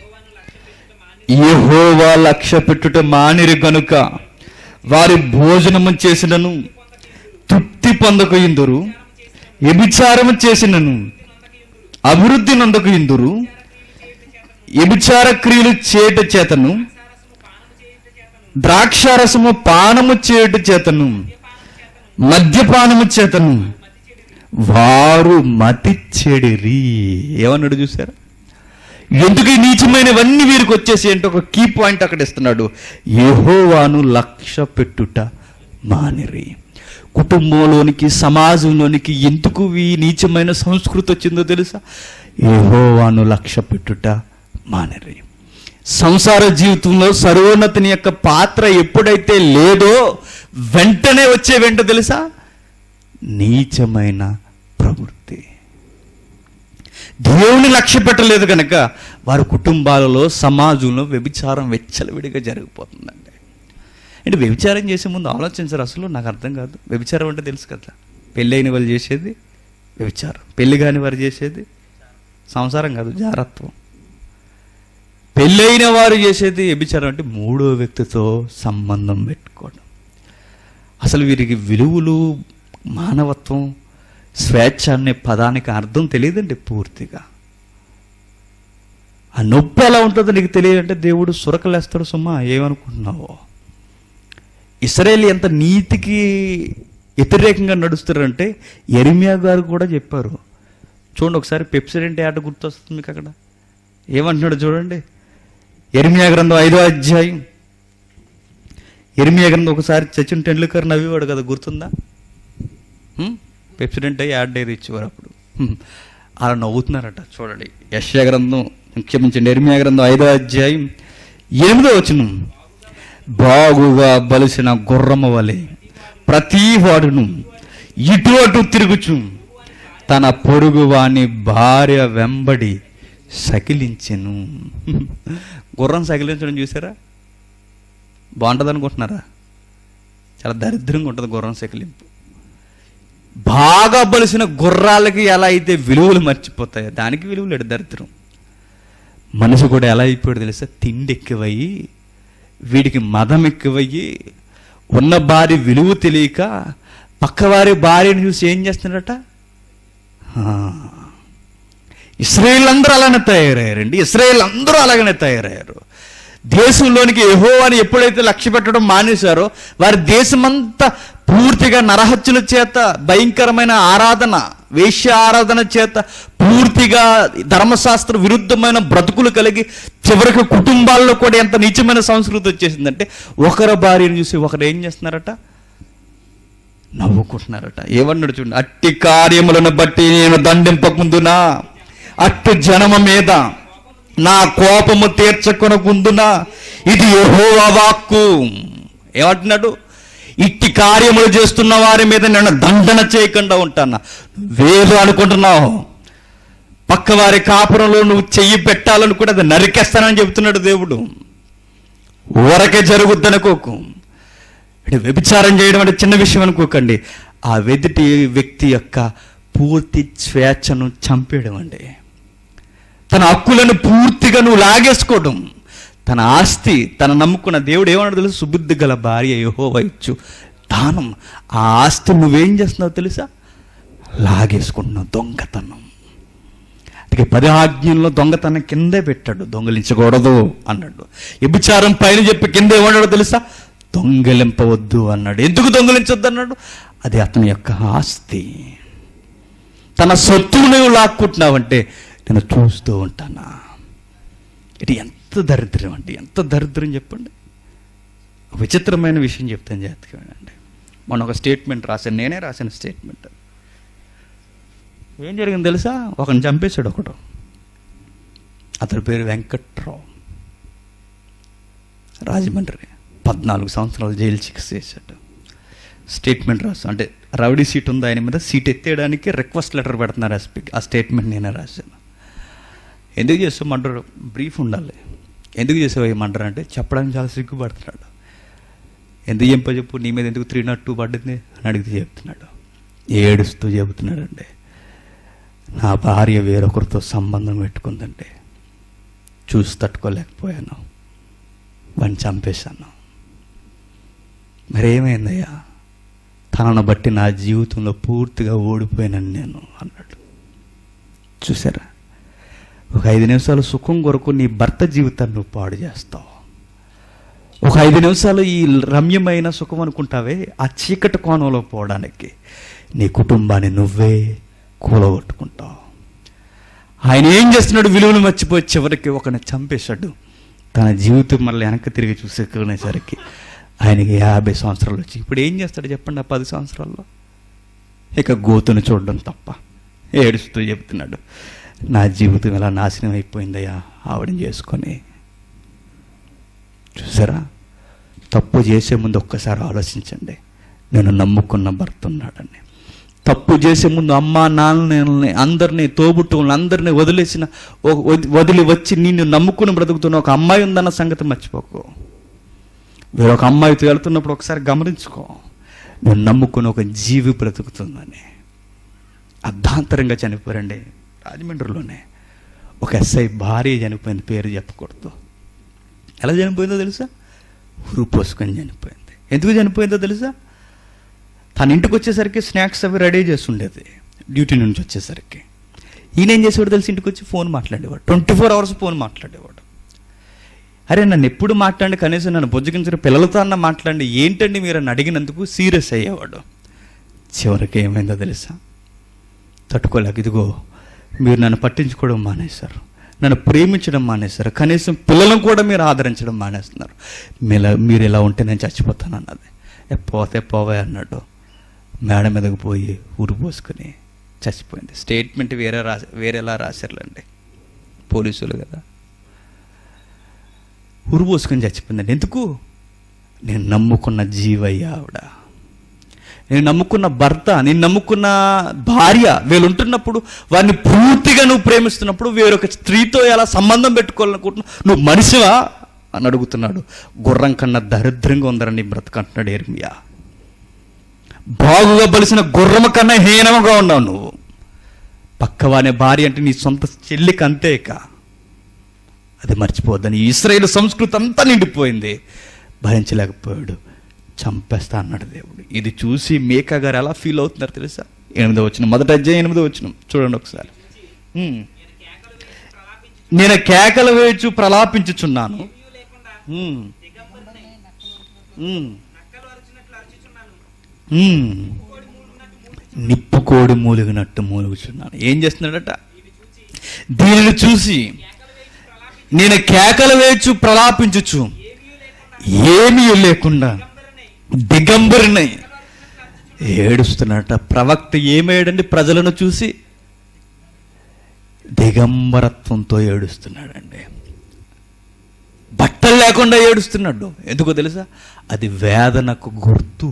యెహోవా లక్ష్య పెట్టుట మానిరి గనుక వారి భోజనము చేసినను తృప్తి పొందకు ఇందురు వ్యభిచారము చేసినను అభివృద్ధి నందకు ఇందురు వ్యభిచార క్రియలు చేట చేతను ద్రాక్షారసము పానము చేయుట చేతను మద్యపానము చేతను వారు మతి చెడిరి ఏమన్నాడు చూసారా ఎందుకు ఈ నీచమైనవన్నీ వీరికి వచ్చేసి ఏంటో ఒక కీ పాయింట్ అక్కడ ఇస్తున్నాడు యెహోవాను లక్ష్య పెట్టుట మానిరి కుటుంబంలోనికి సమాజంలోనికి ఎందుకు ఈ నీచమైన సంస్కృతి వచ్చిందో తెలుసా యెహోవాను లక్ష్య పెట్టుట మానిరి సంసార జీవితంలో సర్వోన్నతిని యొక్క పాత్ర ఎప్పుడైతే లేదో వెంటనే వచ్చే వెంట తెలుసా నీచమైన ప్రవృత్తి దేవుని లక్ష్య పెట్టలేదు కనుక వారి కుటుంబాలలో సమాజంలో వ్యభిచారం వెచ్చలవిడిగా జరిగిపోతుందండి అంటే వ్యభిచారం చేసే ముందు ఆలోచించరు అసలు నాకు అర్థం కాదు వ్యభిచారం అంటే తెలుసు కదా పెళ్ళైన వాళ్ళు చేసేది వ్యభిచారం పెళ్లి కాని వారు చేసేది సంసారం కాదు జారత్వం పెళ్ళైన వారు చేసేది వ్యభిచారం అంటే మూడో వ్యక్తితో సంబంధం పెట్టుకోవడం అసలు వీరికి విలువలు మానవత్వం స్వేచ్ఛ అనే పదానికి అర్థం తెలియదండి పూర్తిగా ఆ నొప్పి ఎలా ఉంటుందో నీకు తెలియాలంటే దేవుడు సురకలేస్తాడు సుమ్మా ఏమనుకుంటున్నావో ఇస్రాయేల్ ఎంత నీతికి వ్యతిరేకంగా నడుస్తారంటే ఎరిమియా గారు కూడా చెప్పారు చూడండి ఒకసారి పెప్సిడెంట్ ఆట గుర్తొస్తుంది మీకు అక్కడ ఏమంటున్నాడు చూడండి ఎరిమియా గ్రంథం ఐదో అధ్యాయం ఎరిమియా గ్రంథం ఒకసారి సచిన్ టెండూల్కర్ నవ్వేవాడు కదా గుర్తుందా హ్మ్? పెప్సిడెంట్ అయ్యి యాడ్ డైరీ ఇచ్చేవారు అప్పుడు హ్మ్. అలా నవ్వుతున్నారట చూడండి యశ్యా గ్రంథం క్షమించండి ఎర్మియా గ్రంథం ఐదో అధ్యాయం ఎనిమిదో వచనం బాగుగా బలిసిన గుర్రము వలె ప్రతి వాడును ఇటు అటు తిరుగుచు తన పొరుగు వాని భార్య వెంబడి సకిలించెను గుర్రం సకిలించడం చూసారా బాగుంటుంది అనుకుంటున్నారా చాలా దరిద్రంగా ఉంటుంది గుర్రం సకిలింపు బాగా బలిసిన గుర్రాలకి ఎలా అయితే విలువలు మర్చిపోతాయో దానికి విలువలు లేడు దరిద్రం మనసు కూడా ఎలా అయిపోయాడు తెలుసా తిండి ఎక్కువయ్యి వీడికి మదం ఎక్కువయ్యి ఉన్న భార్య విలువ తెలియక పక్కవారి భార్యను చూసి ఏం చేస్తున్నాడట ఆ, ఇస్రాయేల్ అందరూ అలానే తయారయ్యారండి ఇస్రాయేల్ అందరూ అలాగనే తయారయ్యారు దేశంలోనికి యెహోవాని ఎప్పుడైతే లక్ష్య పెట్టడం మానేశారో వారి దేశమంతా పూర్తిగా నరహత్యుల చేత భయంకరమైన ఆరాధన వేశ్య ఆరాధన చేత పూర్తిగా ధర్మశాస్త్ర విరుద్ధమైన బ్రతుకులు కలిగి చివరికి కుటుంబాల్లో కూడా ఎంత నీచమైన సంస్కృతి వచ్చేసిందంటే ఒకరి భార్యను చూసి ఒకరు ఏం చేస్తున్నారట నవ్వుకుంటున్నారట ఏమన్నాడు చూడండి అట్టి కార్యములను బట్టి నేను దండింపకుందునా అట్టి జనము మీద నా కోపము తీర్చకొనకుందునా ఇది యెహోవా వాక్కు ఏమంటున్నాడు కార్యములు చేస్తున్న వారి మీద నేను దండన చేయకుండా ఉంటాను వేలు అనుకుంటున్నావు పక్క వారి కాపురంలో నువ్వు చెయ్యి పెట్టాలని కూడా అది నరికేస్తానని చెబుతున్నాడు దేవుడు ఊరకే జరుగుద్దనుకోకు అంటే వ్యభిచారం చేయడం అంటే చిన్న విషయం అనుకోకండి ఆ వెదుటి వ్యక్తి యొక్క పూర్తి స్వేచ్ఛను చంపేయడం అండి తన హక్కులను పూర్తిగా నువ్వు లాగేసుకోవడం తన ఆస్తి తన నమ్ముకున్న దేవుడు ఏమన్నాడు తెలుసు సుబుద్ధి గల భార్య యహోవా ఇచ్చు దానం ఆ ఆస్తి నువ్వేం చేస్తున్నావు తెలుసా లాగేసుకుంటున్నావు దొంగతనం అందుకే పది ఆజ్ఞల్లో దొంగతనం కిందే పెట్టాడు దొంగలించకూడదు అన్నాడు వ్యభిచారం పైన చెప్పి కింద ఏమన్నాడో తెలుసా దొంగలింపవద్దు అన్నాడు ఎందుకు దొంగలించొద్దు అన్నాడు అది అతని యొక్క ఆస్తి తన సొత్తును నువ్వు లాక్కుంటున్నావంటే నేను చూస్తూ ఉంటానా ఇది ఎంత దరిద్రం అండి ఎంత దరిద్రం చెప్పండి ఒక విచిత్రమైన విషయం చెప్తాను జాగ్రత్తగా వినండి మొన్న ఒక స్టేట్మెంట్ రాశాను నేనే రాసిన స్టేట్మెంట్ ఏం జరిగింది తెలుసా ఒకని చంపేశాడు ఒకడు అతని పేరు వెంకట్రావు రాజమండ్రి పద్నాలుగు సంవత్సరాలు జైలు చికిత్స చేశాడు స్టేట్మెంట్ రాస్తాను అంటే రౌడీ సీట్ ఉంది ఆయన మీద సీట్ ఎత్తేయడానికి రిక్వెస్ట్ లెటర్ పెడుతున్నారు ఆ స్పీక్ ఆ స్టేట్మెంట్ నేనే రాశాను ఎందుకు చేస్తావు మంటారు బ్రీఫ్ ఉండాలి ఎందుకు చేసావు ఏమంటారు అంటే చెప్పడానికి చాలా సిగ్గుపడుతున్నాడు ఎందుకు చెప్ప చెప్పు నీ మీద ఎందుకు త్రీ నాట్ టూ పడ్డింది అని అడిగితే చెప్తున్నాడు ఏడుస్తూ చెబుతున్నాడండి నా భార్య వేరొకరితో సంబంధం పెట్టుకుందంటే చూసి తట్టుకోలేకపోయాను వాడిని చంపేశాను మరేమైందయ్యా తనను బట్టి నా జీవితంలో పూర్తిగా ఓడిపోయానని నేను అన్నాడు చూసారా ఒక ఐదు నిమిషాలు సుఖం కొరకు నీ భర్త జీవితాన్ని నువ్వు పాడు చేస్తావు ఒక ఐదు నిమిషాలు ఈ రమ్యమైన సుఖం అనుకుంటావే ఆ చీకటి కోణంలో పోవడానికి నీ కుటుంబాన్ని నువ్వే కూలగొట్టుకుంటావు ఆయన ఏం చేస్తున్నాడు విలువలు మర్చిపోయి చివరికి ఒకరిని చంపేశాడు తన జీవితం మళ్ళీ వెనక్కి తిరిగి చూసుకునేసరికి ఆయనకి యాభై సంవత్సరాలు వచ్చి ఇప్పుడు ఏం చేస్తాడు చెప్పండి ఆ పది సంవత్సరాల్లో ఇక గోతును చూడడం తప్ప ఏడుస్తూ చెప్తున్నాడు నా జీవితం ఎలా నాశనం అయిపోయిందయ్యా ఆవిడని చేసుకొని చూసారా తప్పు చేసే ముందు ఒక్కసారి ఆలోచించండి నేను నమ్ముకున్న భర్త ఉన్నాడని తప్పు చేసే ముందు అమ్మ నాన్నని అందరినీ తోబుట్టువులను అందరినీ వదిలేసిన ఒక- వది- వదిలి వచ్చి నిన్ను నమ్ముకుని బ్రతుకుతున్న ఒక అమ్మాయి ఉందన్న సంగతి మర్చిపోకు వేరొక అమ్మాయితో వెళ్తున్నప్పుడు ఒకసారి గమనించుకో నేను నమ్ముకుని ఒక జీవి బ్రతుకుతుందని అర్ధాంతరంగా చనిపోయారండి రాజమండ్రిలోనే ఒక ఎస్ఐ భార్య చనిపోయింది పేరు చెప్పకూడదు ఎలా చనిపోయిందో తెలుసా ఉరు పోసుకొని చనిపోయింది ఎందుకు చనిపోయిందో తెలుసా తన ఇంటికి వచ్చేసరికి స్నాక్స్ అవి రెడీ చేసి ఉండేది డ్యూటీ నుంచి వచ్చేసరికి ఈయన ఏం చేసేవాడు తెలిసి ఇంటికి వచ్చి ఫోన్ మాట్లాడేవాడు ట్వంటీ ఫోర్ అవర్స్ ఫోన్ మాట్లాడేవాడు అరే నన్ను ఎప్పుడు మాట్లాడి కనీసం నన్ను బుజ్జగించిన పిల్లలతో అన్న మాట్లాడి ఏంటండి మీరు అని అడిగినందుకు సీరియస్ అయ్యేవాడు చివరికి ఏమైందో తెలుసా తట్టుకోలేక ఇదిగో మీరు నన్ను పట్టించుకోవడం మానేశారు నన్ను ప్రేమించడం మానేశారు కనీసం పిల్లలను కూడా మీరు ఆదరించడం మానేస్తున్నారు మీరు మీరు ఇలా ఉంటే నేను చచ్చిపోతాను అన్నది ఏ పోతే పోవే అన్నాడు మేడ మీదకి పోయి ఊరు పోసుకొని చచ్చిపోయింది స్టేట్మెంట్ వేరే రాసి వేరేలా రాశారులేండి పోలీసులు కదా ఉరు పోసుకొని చచ్చిపోయిందండి ఎందుకు నేను నమ్ముకున్న జీవయ్య ఆవిడ నేను నమ్ముకున్న భర్త నేను నమ్ముకున్న భార్య వీళ్ళు ఉంటున్నప్పుడు వారిని పూర్తిగా నువ్వు ప్రేమిస్తున్నప్పుడు వేరొక స్త్రీతో ఎలా సంబంధం పెట్టుకోవాలనుకుంటున్నావు నువ్వు మనిషివా అని అడుగుతున్నాడు గుర్రం కన్నా దరిద్రంగా ఉందరని బ్రతకంటున్నాడు ఎర్మియా బాగుగా బలిసిన గుర్రము కన్నా హీనంగా ఉన్నావు నువ్వు పక్కవానే భార్య అంటే నీ సొంత చెల్లికి అంతే ఇక అది మర్చిపోద్దని ఇస్రాయేల్ సంస్కృతి అంతా నిండిపోయింది భరించలేకపోయాడు చంపేస్తా అన్నాడు దేవుడు ఇది చూసి మేకా గారు ఎలా ఫీల్ అవుతున్నారు తెలుసా ఎనిమిదో వచ్చిన మొదట అధ్యాయం ఎనిమిదో వచ్చిన చూడండి ఒకసారి ఉమ్. నేను కేకలు వేయచ్చు ప్రలాపించుచున్నాను ఉమ్. ఉమ్. ఉమ్. నిప్పుకోడి మూలిగినట్టు మూలుగుచున్నాను ఏం చేస్తున్నాడట దీనిని చూసి నేను కేకలు వేయచ్చు ప్రలాపించుచు ఏమీ లేకుండా దిగంబరినై ఏడుస్తున్నట ప్రవక్త ఏమేయడండి ప్రజలను చూసి దిగంబరత్వంతో ఏడుస్తున్నాడండి బట్టలు లేకుండా ఏడుస్తున్నాడు ఎందుకో తెలుసా అది వేదనకు గుర్తు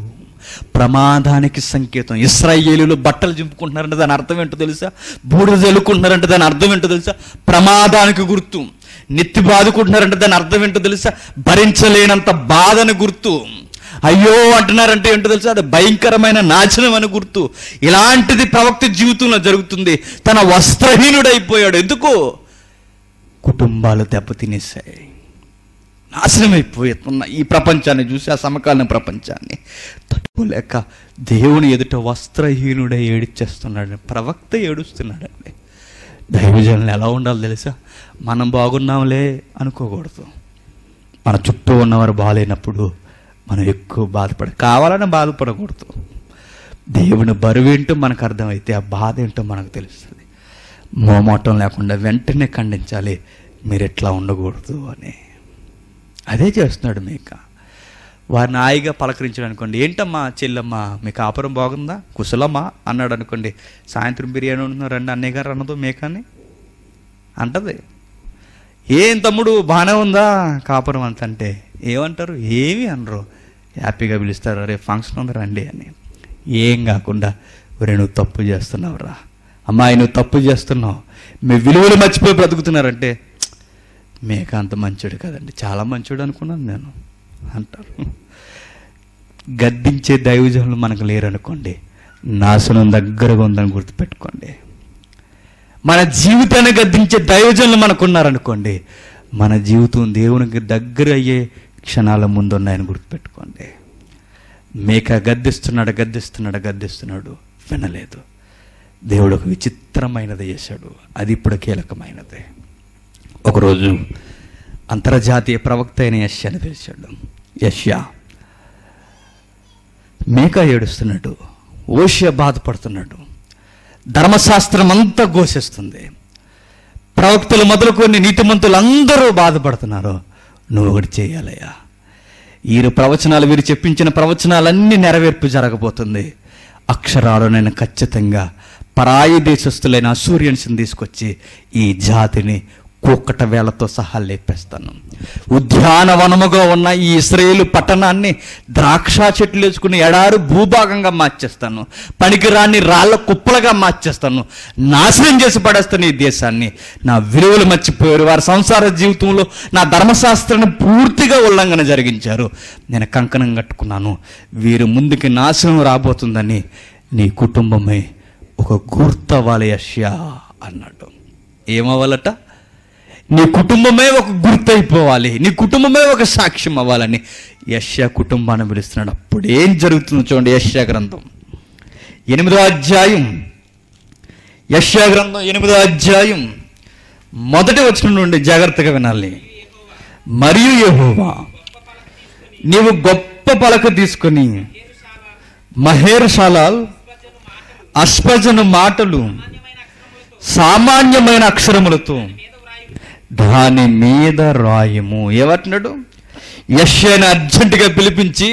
ప్రమాదానికి సంకేతం ఇస్రాయేలీలు బట్టలు చింపుకుంటున్నారంటే దాని అర్థం ఏంటో తెలుసా బూడిద చల్లుకుంటున్నారంటే దాని అర్థం ఏంటో తెలుసా ప్రమాదానికి గుర్తు నెత్తి బాదుకుంటున్నారంటే దాని అర్థం ఏంటో తెలుసా భరించలేనంత బాధని గుర్తు అయ్యో అంటున్నారంటే ఏంటో తెలుసా అది భయంకరమైన నాశనం అని గుర్తు ఇలాంటిది ప్రవక్త జీవితంలో జరుగుతుంది తన వస్త్రహీనుడైపోయాడు ఎందుకు కుటుంబాలు దెబ్బతినేసాయి నాశనమైపోతున్న ఈ ప్రపంచాన్ని చూసి ఆ సమకాలీన ప్రపంచాన్ని తట్టుకోలేక దేవుని ఎదుట వస్త్రహీనుడై ఏడిచేస్తున్నాడు ప్రవక్త ఏడుస్తున్నాడండి దైవజనులు ఎలా ఉండాలో తెలుసా మనం బాగున్నాంలే అనుకోకూడదు మన చుట్టూ ఉన్నవారు బాగాలేనప్పుడు మనం ఎక్కువ బాధపడ కావాలని బాధపడకూడదు దేవుని బరువేంటో మనకు అర్థమైతే ఆ బాధ ఏంటో మనకు తెలుస్తుంది మోమోటం లేకుండా వెంటనే ఖండించాలి మీరు ఎట్లా ఉండకూడదు అని అదే చేస్తున్నాడు మేక వారిని హాయిగా పలకరించాడు అనుకోండి ఏంటమ్మా చెల్లమ్మా మీ కాపురం బాగుందా కుశలమ్మా అన్నాడు అనుకోండి సాయంత్రం బిర్యానీ వండుతున్నారు రండి అన్నయ్య గారు అన్నదో మేకాని అంటది ఏం తమ్ముడు బాగానే ఉందా కాపురం అంత అంటే ఏమంటారు ఏమి అనరు హ్యాపీగా పిలుస్తారు రే ఫంక్షన్ ఉంది రండి అని ఏం కాకుండా ఒరే నువ్వు తప్పు చేస్తున్నావురా అమ్మాయి నువ్వు తప్పు చేస్తున్నావు మీ విలువలు మర్చిపోయి బ్రతుకుతున్నారంటే "ఛ్, మేక అంత మంచోడు కదండి చాలా మంచోడు అనుకున్నాను నేను అంటారు గద్దించే దైవజనులు మనకు లేరనుకోండి నాశనం దగ్గరగా ఉందని గుర్తుపెట్టుకోండి మన జీవితాన్ని గద్దించే దైవజనులు మనకున్నారనుకోండి మన జీవితం దేవునికి దగ్గర అయ్యే క్షణాల ముందు ఉన్నాయని గుర్తుపెట్టుకోండి మేక గద్దిస్తున్నాడు గద్దిస్తున్నాడు గద్దిస్తున్నాడు వినలేదు దేవుడు ఒక విచిత్రమైనది చేశాడు అది ఇప్పుడు కీలకమైనది ఒకరోజు అంతర్జాతీయ ప్రవక్త అయిన యశ్యాని పిలిచాడు యశ్యా మేక ఏడుస్తున్నాడు ఓషియా బాధపడుతున్నాడు ధర్మశాస్త్రం అంతా ఘోషిస్తుంది ప్రవక్తలు మొదలుకొని నీతిమంతులు అందరూ బాధపడుతున్నారు నువ్వు ఒకటి చేయాలయ్యా వీరు ప్రవచనాలు వీరు చెప్పించిన ప్రవచనాలన్నీ నెరవేర్పు జరగబోతుంది అక్షరాలు నేను ఖచ్చితంగా పరాయి దేశస్థులైన సూర్యన్స్ని తీసుకొచ్చి ఈ జాతిని కుక్కట వేలతో సహా లేపేస్తాను ఉద్యానవనముగా ఉన్న ఈ ఇస్రాయేలు పట్టణాన్ని ద్రాక్ష చెట్లు వేసుకుని ఎడారు భూభాగంగా మార్చేస్తాను పనికిరాని రాళ్ళ కుప్పలుగా మార్చేస్తాను నాశనం చేసి పడేస్తాను ఈ దేశాన్ని నా విలువలు మర్చిపోయారు వారి సంసార జీవితంలో నా ధర్మశాస్త్రాన్ని పూర్తిగా ఉల్లంఘన జరిగించారు నేను కంకణం కట్టుకున్నాను వీరు ముందుకి నాశనం రాబోతుందని నీ కుటుంబమే ఒక గుర్తవ్వాలి యష్యా అన్నాడు ఏమవ్వాలట నీ కుటుంబమే ఒక గుర్తయిపోవాలి నీ కుటుంబమే ఒక సాక్ష్యం అవ్వాలని యష్యా కుటుంబాన్ని పిలుస్తున్నాడు అప్పుడు ఏం జరుగుతుందో చూడండి యష్యా గ్రంథం ఎనిమిదో అధ్యాయం యష్యా గ్రంథం ఎనిమిదో అధ్యాయం మొదటి వచ్చిన నుండి జాగ్రత్తగా వినాలి మరియు యెహోవా నీవు గొప్ప పలక తీసుకొని మహేర్షాలాల్ అస్పజను మాటలు సామాన్యమైన అక్షరములతో దాని మీద రాయము ఏమంటున్నాడు యశ్యని అర్జెంటుగా పిలిపించి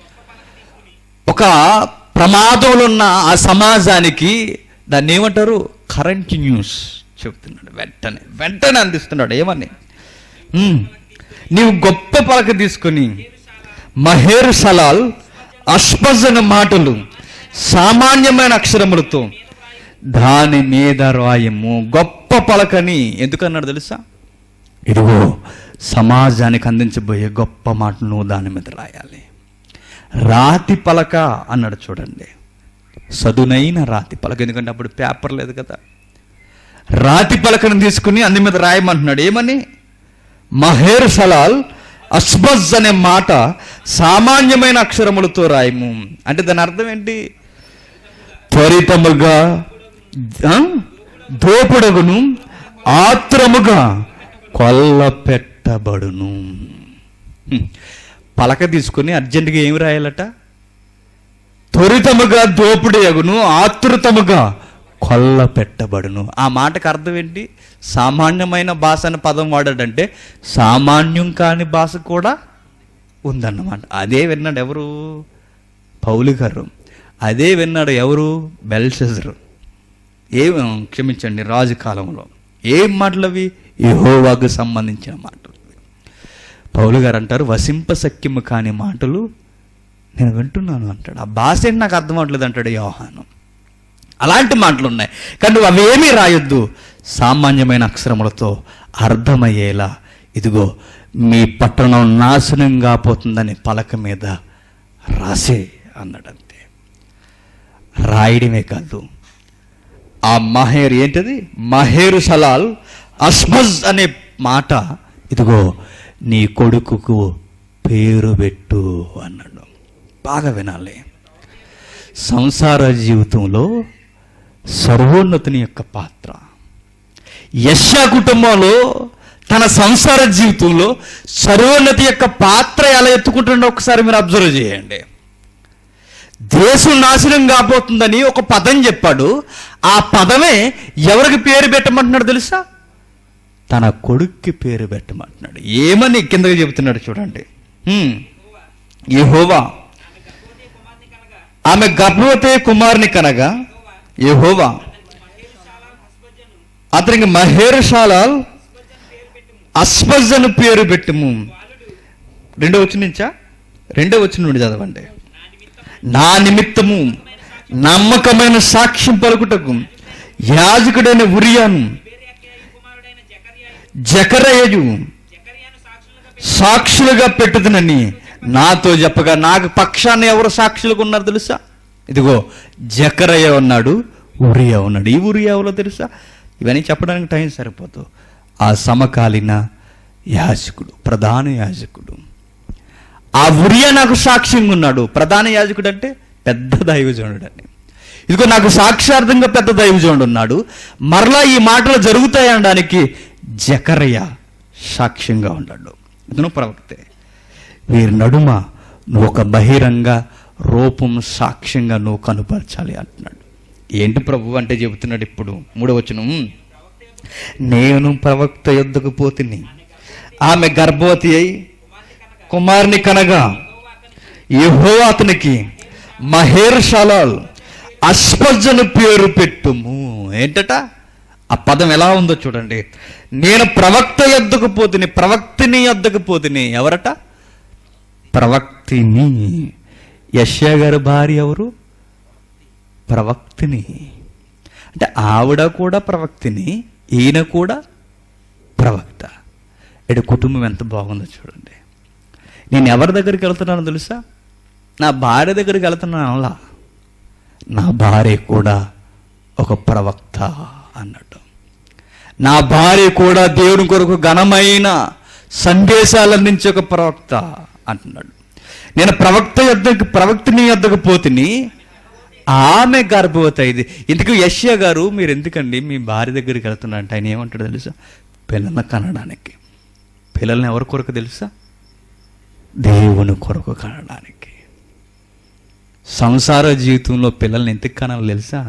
ఒక ప్రమాదంలో ఉన్న ఆ సమాజానికి దాన్ని ఏమంటారు కరెంట్ న్యూస్ చెప్తున్నాడు వెంటనే వెంటనే అందిస్తున్నాడు ఏమని "ఉమ్, నీవు గొప్ప పలక తీసుకొని మహేర్ సలాల్ అస్పజన మాటలు సామాన్యమైన అక్షరములతో దాని మీద రాయము గొప్ప పలకని ఎందుకన్నాడు తెలుసా ఇదిగో సమాజానికి అందించబోయే గొప్ప మాటలు నువ్వు దాని మీద రాయాలి రాతి పలక అన్నాడు చూడండి సదునైన రాతి పలక ఎందుకంటే అప్పుడు పేపర్ లేదు కదా రాతి పలకను తీసుకుని అందు మీద రాయమంటున్నాడు ఏమని మహేర్ సలాల్ అస్బజ్ అనే మాట సామాన్యమైన అక్షరములతో రాయము అంటే దాని అర్థం ఏంటి త్వరితముగా ఆ, దోపుడగును ఆత్రముగా కొల్ల పెట్టబడును హ్మ్. పలక తీసుకుని అర్జెంటుగా ఏమి రాయాలట త్వరితముగా దోపిడీ అగును ఆతృతముగా కొల్ల పెట్టబడును ఆ మాటకు అర్థం ఏంటి సామాన్యమైన భాష అనే పదం వాడాడంటే సామాన్యం కాని భాష కూడా ఉందన్నమాట అదే విన్నాడు ఎవరు పౌలు గారు అదే విన్నాడు ఎవరు బెల్షెజరు ఏ క్షమించండి రాజు కాలంలో ఏం మాటలు అవి యెహోవాకు సంబంధించిన మాటలు పౌలు గారు అంటారు వసింప సఖ్యము కాని మాటలు నేను వింటున్నాను అంటాడు ఆ భాష ఏంటి నాకు అర్థం అవట్లేదు అంటాడు యోహాను అలాంటి మాటలు ఉన్నాయి కానీ నువ్వు అవేమీ రాయొద్దు సామాన్యమైన అక్షరములతో అర్థమయ్యేలా ఇదిగో మీ పట్టణం నాశనం కాపోతుందని పలక మీద రాసే అన్నాడంతే రాయడమే కాదు ఆ మహేర్ ఏంటది మహేరు సలాల్ అస్మజ్ అనే మాట ఇదిగో నీ కొడుకుకు పేరు పెట్టు అన్నాడు బాగా వినాలి సంసార జీవితంలో సర్వోన్నతుని యొక్క పాత్ర యశా కుటుంబంలో తన సంసార జీవితంలో సర్వోన్నతి యొక్క పాత్ర ఎలా ఎత్తుకుంటుండో ఒకసారి మీరు అబ్జర్వ్ చేయండి దేశం నాశనం కాబోతుందని ఒక పదం చెప్పాడు ఆ పదమే ఎవరికి పేరు పెట్టమంటున్నాడు తెలుసా తన కొడుక్కి పేరు పెట్టమంటున్నాడు ఏమని కిందకి చెబుతున్నాడు చూడండి హ్మ్. యెహోవా ఆమె గర్భవతి కుమారుని కనగా యెహోవా అతనికి మహేర్షాల అస్పజను పేరు పెట్టుము రెండో వచ్చిన నుంచా రెండో వచ్చిన నుండి చదవండి నా నిమిత్తము నమ్మకమైన సాక్ష్యం పలుకుటకు యాజకుడైన ఉరియాను జకరయ్యు సాక్షులుగా పెట్టుదునని నాతో చెప్పగా నాకు పక్షాన్ని ఎవరు సాక్షులుగా ఉన్నారు తెలుసా ఇదిగో జకరయ్య ఉన్నాడు ఉరియా ఉన్నాడు ఈ ఉరియా ఎవరో తెలుసా ఇవన్నీ చెప్పడానికి టైం సరిపోదు ఆ సమకాలీన యాజకుడు ప్రధాన యాజకుడు ఆ ఉరియా నాకు సాక్ష్యంగా ఉన్నాడు ప్రధాన యాజకుడు అంటే పెద్ద దైవజనుడు అని ఇదిగో నాకు సాక్షార్థంగా పెద్ద దైవజనుడు ఉన్నాడు మరలా ఈ మాటలు జరుగుతాయి అనడానికి జకరయ్య సాక్ష్యంగా ఉన్నాడు ఇతను ప్రవక్తే వీరి నడుమ నువ్వు ఒక బహిరంగ రూపం సాక్ష్యంగా నువ్వు కనుపరచాలి అంటున్నాడు ఏంటి ప్రభు అంటే చెబుతున్నాడు ఇప్పుడు మూడవచనం నేను ప్రవక్త యొద్దకు పోతిని ఆమె గర్భవతి అయి కుమారుని కనగా యెహో అతనికి మహేర్షాలాల్ అస్పజను పేరు పెట్టుము ఏంటట ఆ పదం ఎలా ఉందో చూడండి నేను ప్రవక్త యొద్దకు పోతిని ప్రవక్తిని యొద్దకు పోతిని ఎవరట ప్రవక్తిని యశ్యా గారి భార్య ఎవరు ప్రవక్తిని అంటే ఆవిడ కూడా ప్రవక్తిని ఈయన కూడా ప్రవక్త ఇటు కుటుంబం ఎంత బాగుందో చూడండి నేను ఎవరి దగ్గరికి వెళ్తున్నానో తెలుసా నా భార్య దగ్గరికి వెళ్తున్నాను అలా నా భార్య కూడా ఒక ప్రవక్త అన్నట్టు నా భార్య కూడా దేవుని కొరకు ఘనమైన సందేశాలు అందించే ఒక ప్రవక్త అంటున్నాడు నేను ప్రవక్త యొద్దకు ప్రవక్తిని యొద్దకు పోతిని ఆమె గర్భవతి అయింది ఇందుకు యశ్య గారు మీరు ఎందుకండి మీ భార్య దగ్గరికి వెళ్తున్నారంటే ఆయన ఏమంటాడు తెలుసా పిల్లల్ని కనడానికి పిల్లల్ని ఎవరి కొరకు తెలుసా దేవుని కొరకు కనడానికి సంసార జీవితంలో పిల్లల్ని ఎందుకు కనాలి తెలుసా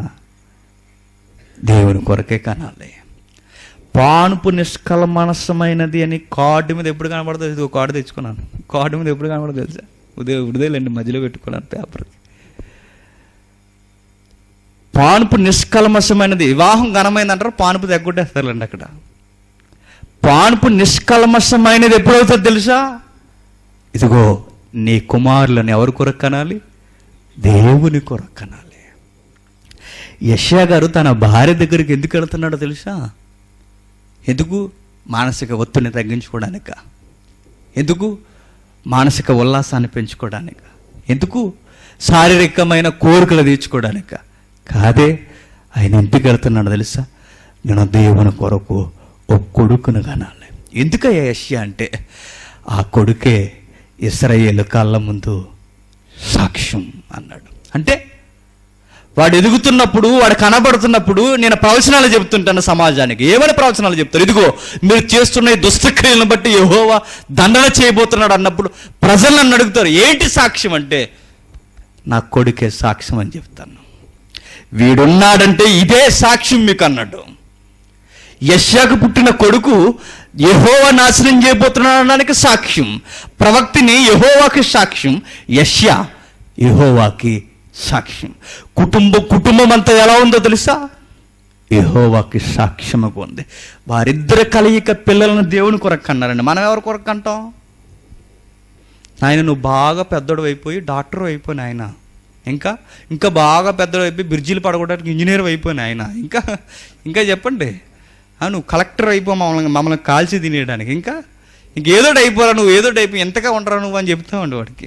దేవుని కొరకే కనాలి పానుపు నిష్కల్మనసమైనది అని కార్డు మీద ఎప్పుడు కనబడుతుంది ఇది ఒక కార్డు తెచ్చుకున్నాను కార్డు మీద ఎప్పుడు కనబడదు తెలుసా ఉదయం ఉదయలేండి మధ్యలో పెట్టుకున్నాను పేపర్ పానుపు నిష్కల్మషమైనది వివాహం ఘనమైంది అంటారు పానుపు తగ్గొట్టేస్తారులేండి అక్కడ పానుపు నిష్కల్మషమైనది ఎప్పుడవుతుంది తెలుసా ఇదిగో నీ కుమారులను ఎవరి కొరకు కనాలి దేవుని కొరకు కనాలి యశ్యా గారు తన భార్య దగ్గరికి ఎందుకు వెళ్తున్నాడో తెలుసా ఎందుకు మానసిక ఒత్తిడిని తగ్గించుకోవడానిక ఎందుకు మానసిక ఉల్లాసాన్ని పెంచుకోవడానిక ఎందుకు శారీరకమైన కోరికలు తీర్చుకోవడానిక కాదే ఆయన ఇంటికి వెళ్తున్నాడు తెలుసా నేను దేవుని కొరకు ఒక కొడుకును కనాలి ఎందుకయ్యా యశ్య అంటే ఆ కొడుకే ఇస్రాయేల్ కాళ్ళ ముందు సాక్ష్యం అన్నాడు అంటే వాడు ఎదుగుతున్నప్పుడు వాడు కనబడుతున్నప్పుడు నేను ప్రవచనాలు చెప్తుంటాను సమాజానికి ఏమని ప్రవచనాలు చెప్తారు ఇదిగో మీరు చేస్తున్న ఈ దుష్టక్రియలను బట్టి యెహోవా దండన చేయబోతున్నాడు అన్నప్పుడు ప్రజలు నన్ను అడుగుతారు ఏంటి సాక్ష్యం అంటే నా కొడుకే సాక్ష్యం అని చెప్తాను వీడున్నాడంటే ఇదే సాక్ష్యం మీకు అన్నాడు యశ్యాకు పుట్టిన కొడుకు యహోవా నాశనం చేయబోతున్నాడు అనడానికి సాక్ష్యం ప్రవక్తిని యహోవాకి సాక్ష్యం యశ్యా యహోవాకి సాక్ష్యం కుటుంబ కుటుంబం అంతా ఎలా ఉందో తెలుసా యహోవాకి సాక్ష్యముగా ఉంది వారిద్దరి కలయిక పిల్లలను దేవుని కొరకు అన్నారండి మనం ఎవరి కొరకు అంటాం నాయన నువ్వు బాగా పెద్దోడు అయిపోయి డాక్టర్ అయిపోయి నాయన ఇంకా ఇంకా బాగా పెద్దోడు అయిపోయి బ్రిడ్జిలు పడగొట్టడానికి ఇంజనీర్ అయిపోయి ఆయన ఇంకా ఇంకా చెప్పండి ఆ, నువ్వు కలెక్టర్ అయిపో మమ్మల్ని మమ్మల్ని కాల్చి తినేయడానికి ఇంకా ఇంకేదోటి అయిపోరా నువ్వు ఏదోటి అయిపోయి ఎంతగా ఉండరా నువ్వు అని చెప్తామండి వాడికి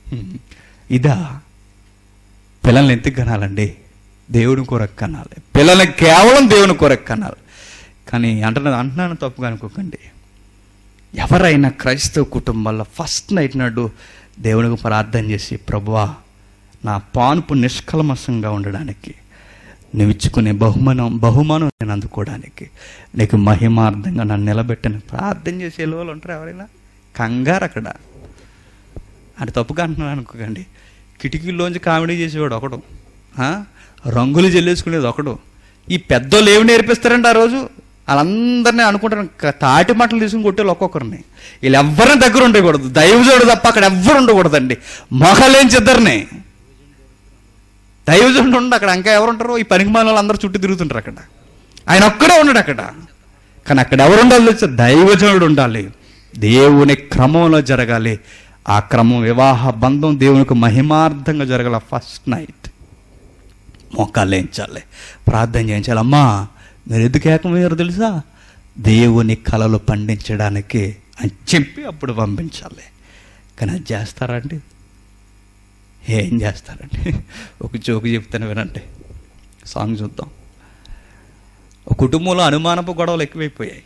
ఇదా పిల్లల్ని ఎందుకు కనాలండి దేవుని కొరకు కనాలి పిల్లల్ని కేవలం దేవుని కొరకు కనాలి కానీ అంటున్నది అంటున్నాను తప్పుగా అనుకోకండి ఎవరైనా క్రైస్తవ కుటుంబాల్లో ఫస్ట్ నైట్ నాడు దేవునికి ప్రార్థన చేసి ప్రభువా నా పానుపు నిష్కల్మషంగా ఉండడానికి నువ్వు ఇచ్చుకునే బహుమానం బహుమానం నేను అందుకోవడానికి నీకు మహిమార్థంగా నన్ను నిలబెట్టని ప్రార్థన చేసే వాళ్ళు ఉంటారు ఎవరైనా కంగారు అక్కడ అంటే తప్పుగా అంటున్నాను అనుకోకండి కిటికీల్లోంచి కామెడీ చేసేవాడు ఒకడు ఆ? రంగులు చెల్లేసుకునేది ఒకడు ఈ పెద్దోళ్ళు ఏమి నేర్పిస్తారండి ఆ రోజు వాళ్ళందరినీ అనుకుంటారు క- తాటి మట్టలు తీసుకుని కొట్టేళ్ళు ఒక్కొక్కరిని వీళ్ళు ఎవరిని దగ్గర ఉండకూడదు దైవజోడు తప్ప అక్కడ ఎవ్వరు ఉండకూడదండి మొహలేంచి ఇద్దరిని దైవజనుడు ఉండు అక్కడ ఇంకా ఎవరు ఉంటారు ఈ పనికి వాళ్ళు అందరూ చుట్టూ తిరుగుతుంటారు అక్కడ ఆయన ఒక్కడే ఉన్నాడు అక్కడ కానీ అక్కడ ఎవరు ఉండాలి తెలుసా దైవజనుడు ఉండాలి దేవుని క్రమంలో జరగాలి ఆ క్రమం వివాహ బంధం దేవునికి మహిమార్థంగా జరగాల ఫస్ట్ నైట్ మోకాళ్ళు వేయించాలి ప్రార్థన చేయించాలి అమ్మా మీరు ఎందుకు ఏకమయ్యారో తెలుసా దేవుని కళలు పండించడానికి అని చెప్పి అప్పుడు పంపించాలి కానీ అది చేస్తారా అండి ఏం చేస్తారండి ఒక జోకు చెప్తాను వినండి సాంగ్ చూద్దాం ఒక కుటుంబంలో అనుమానపు గొడవలు ఎక్కువైపోయాయి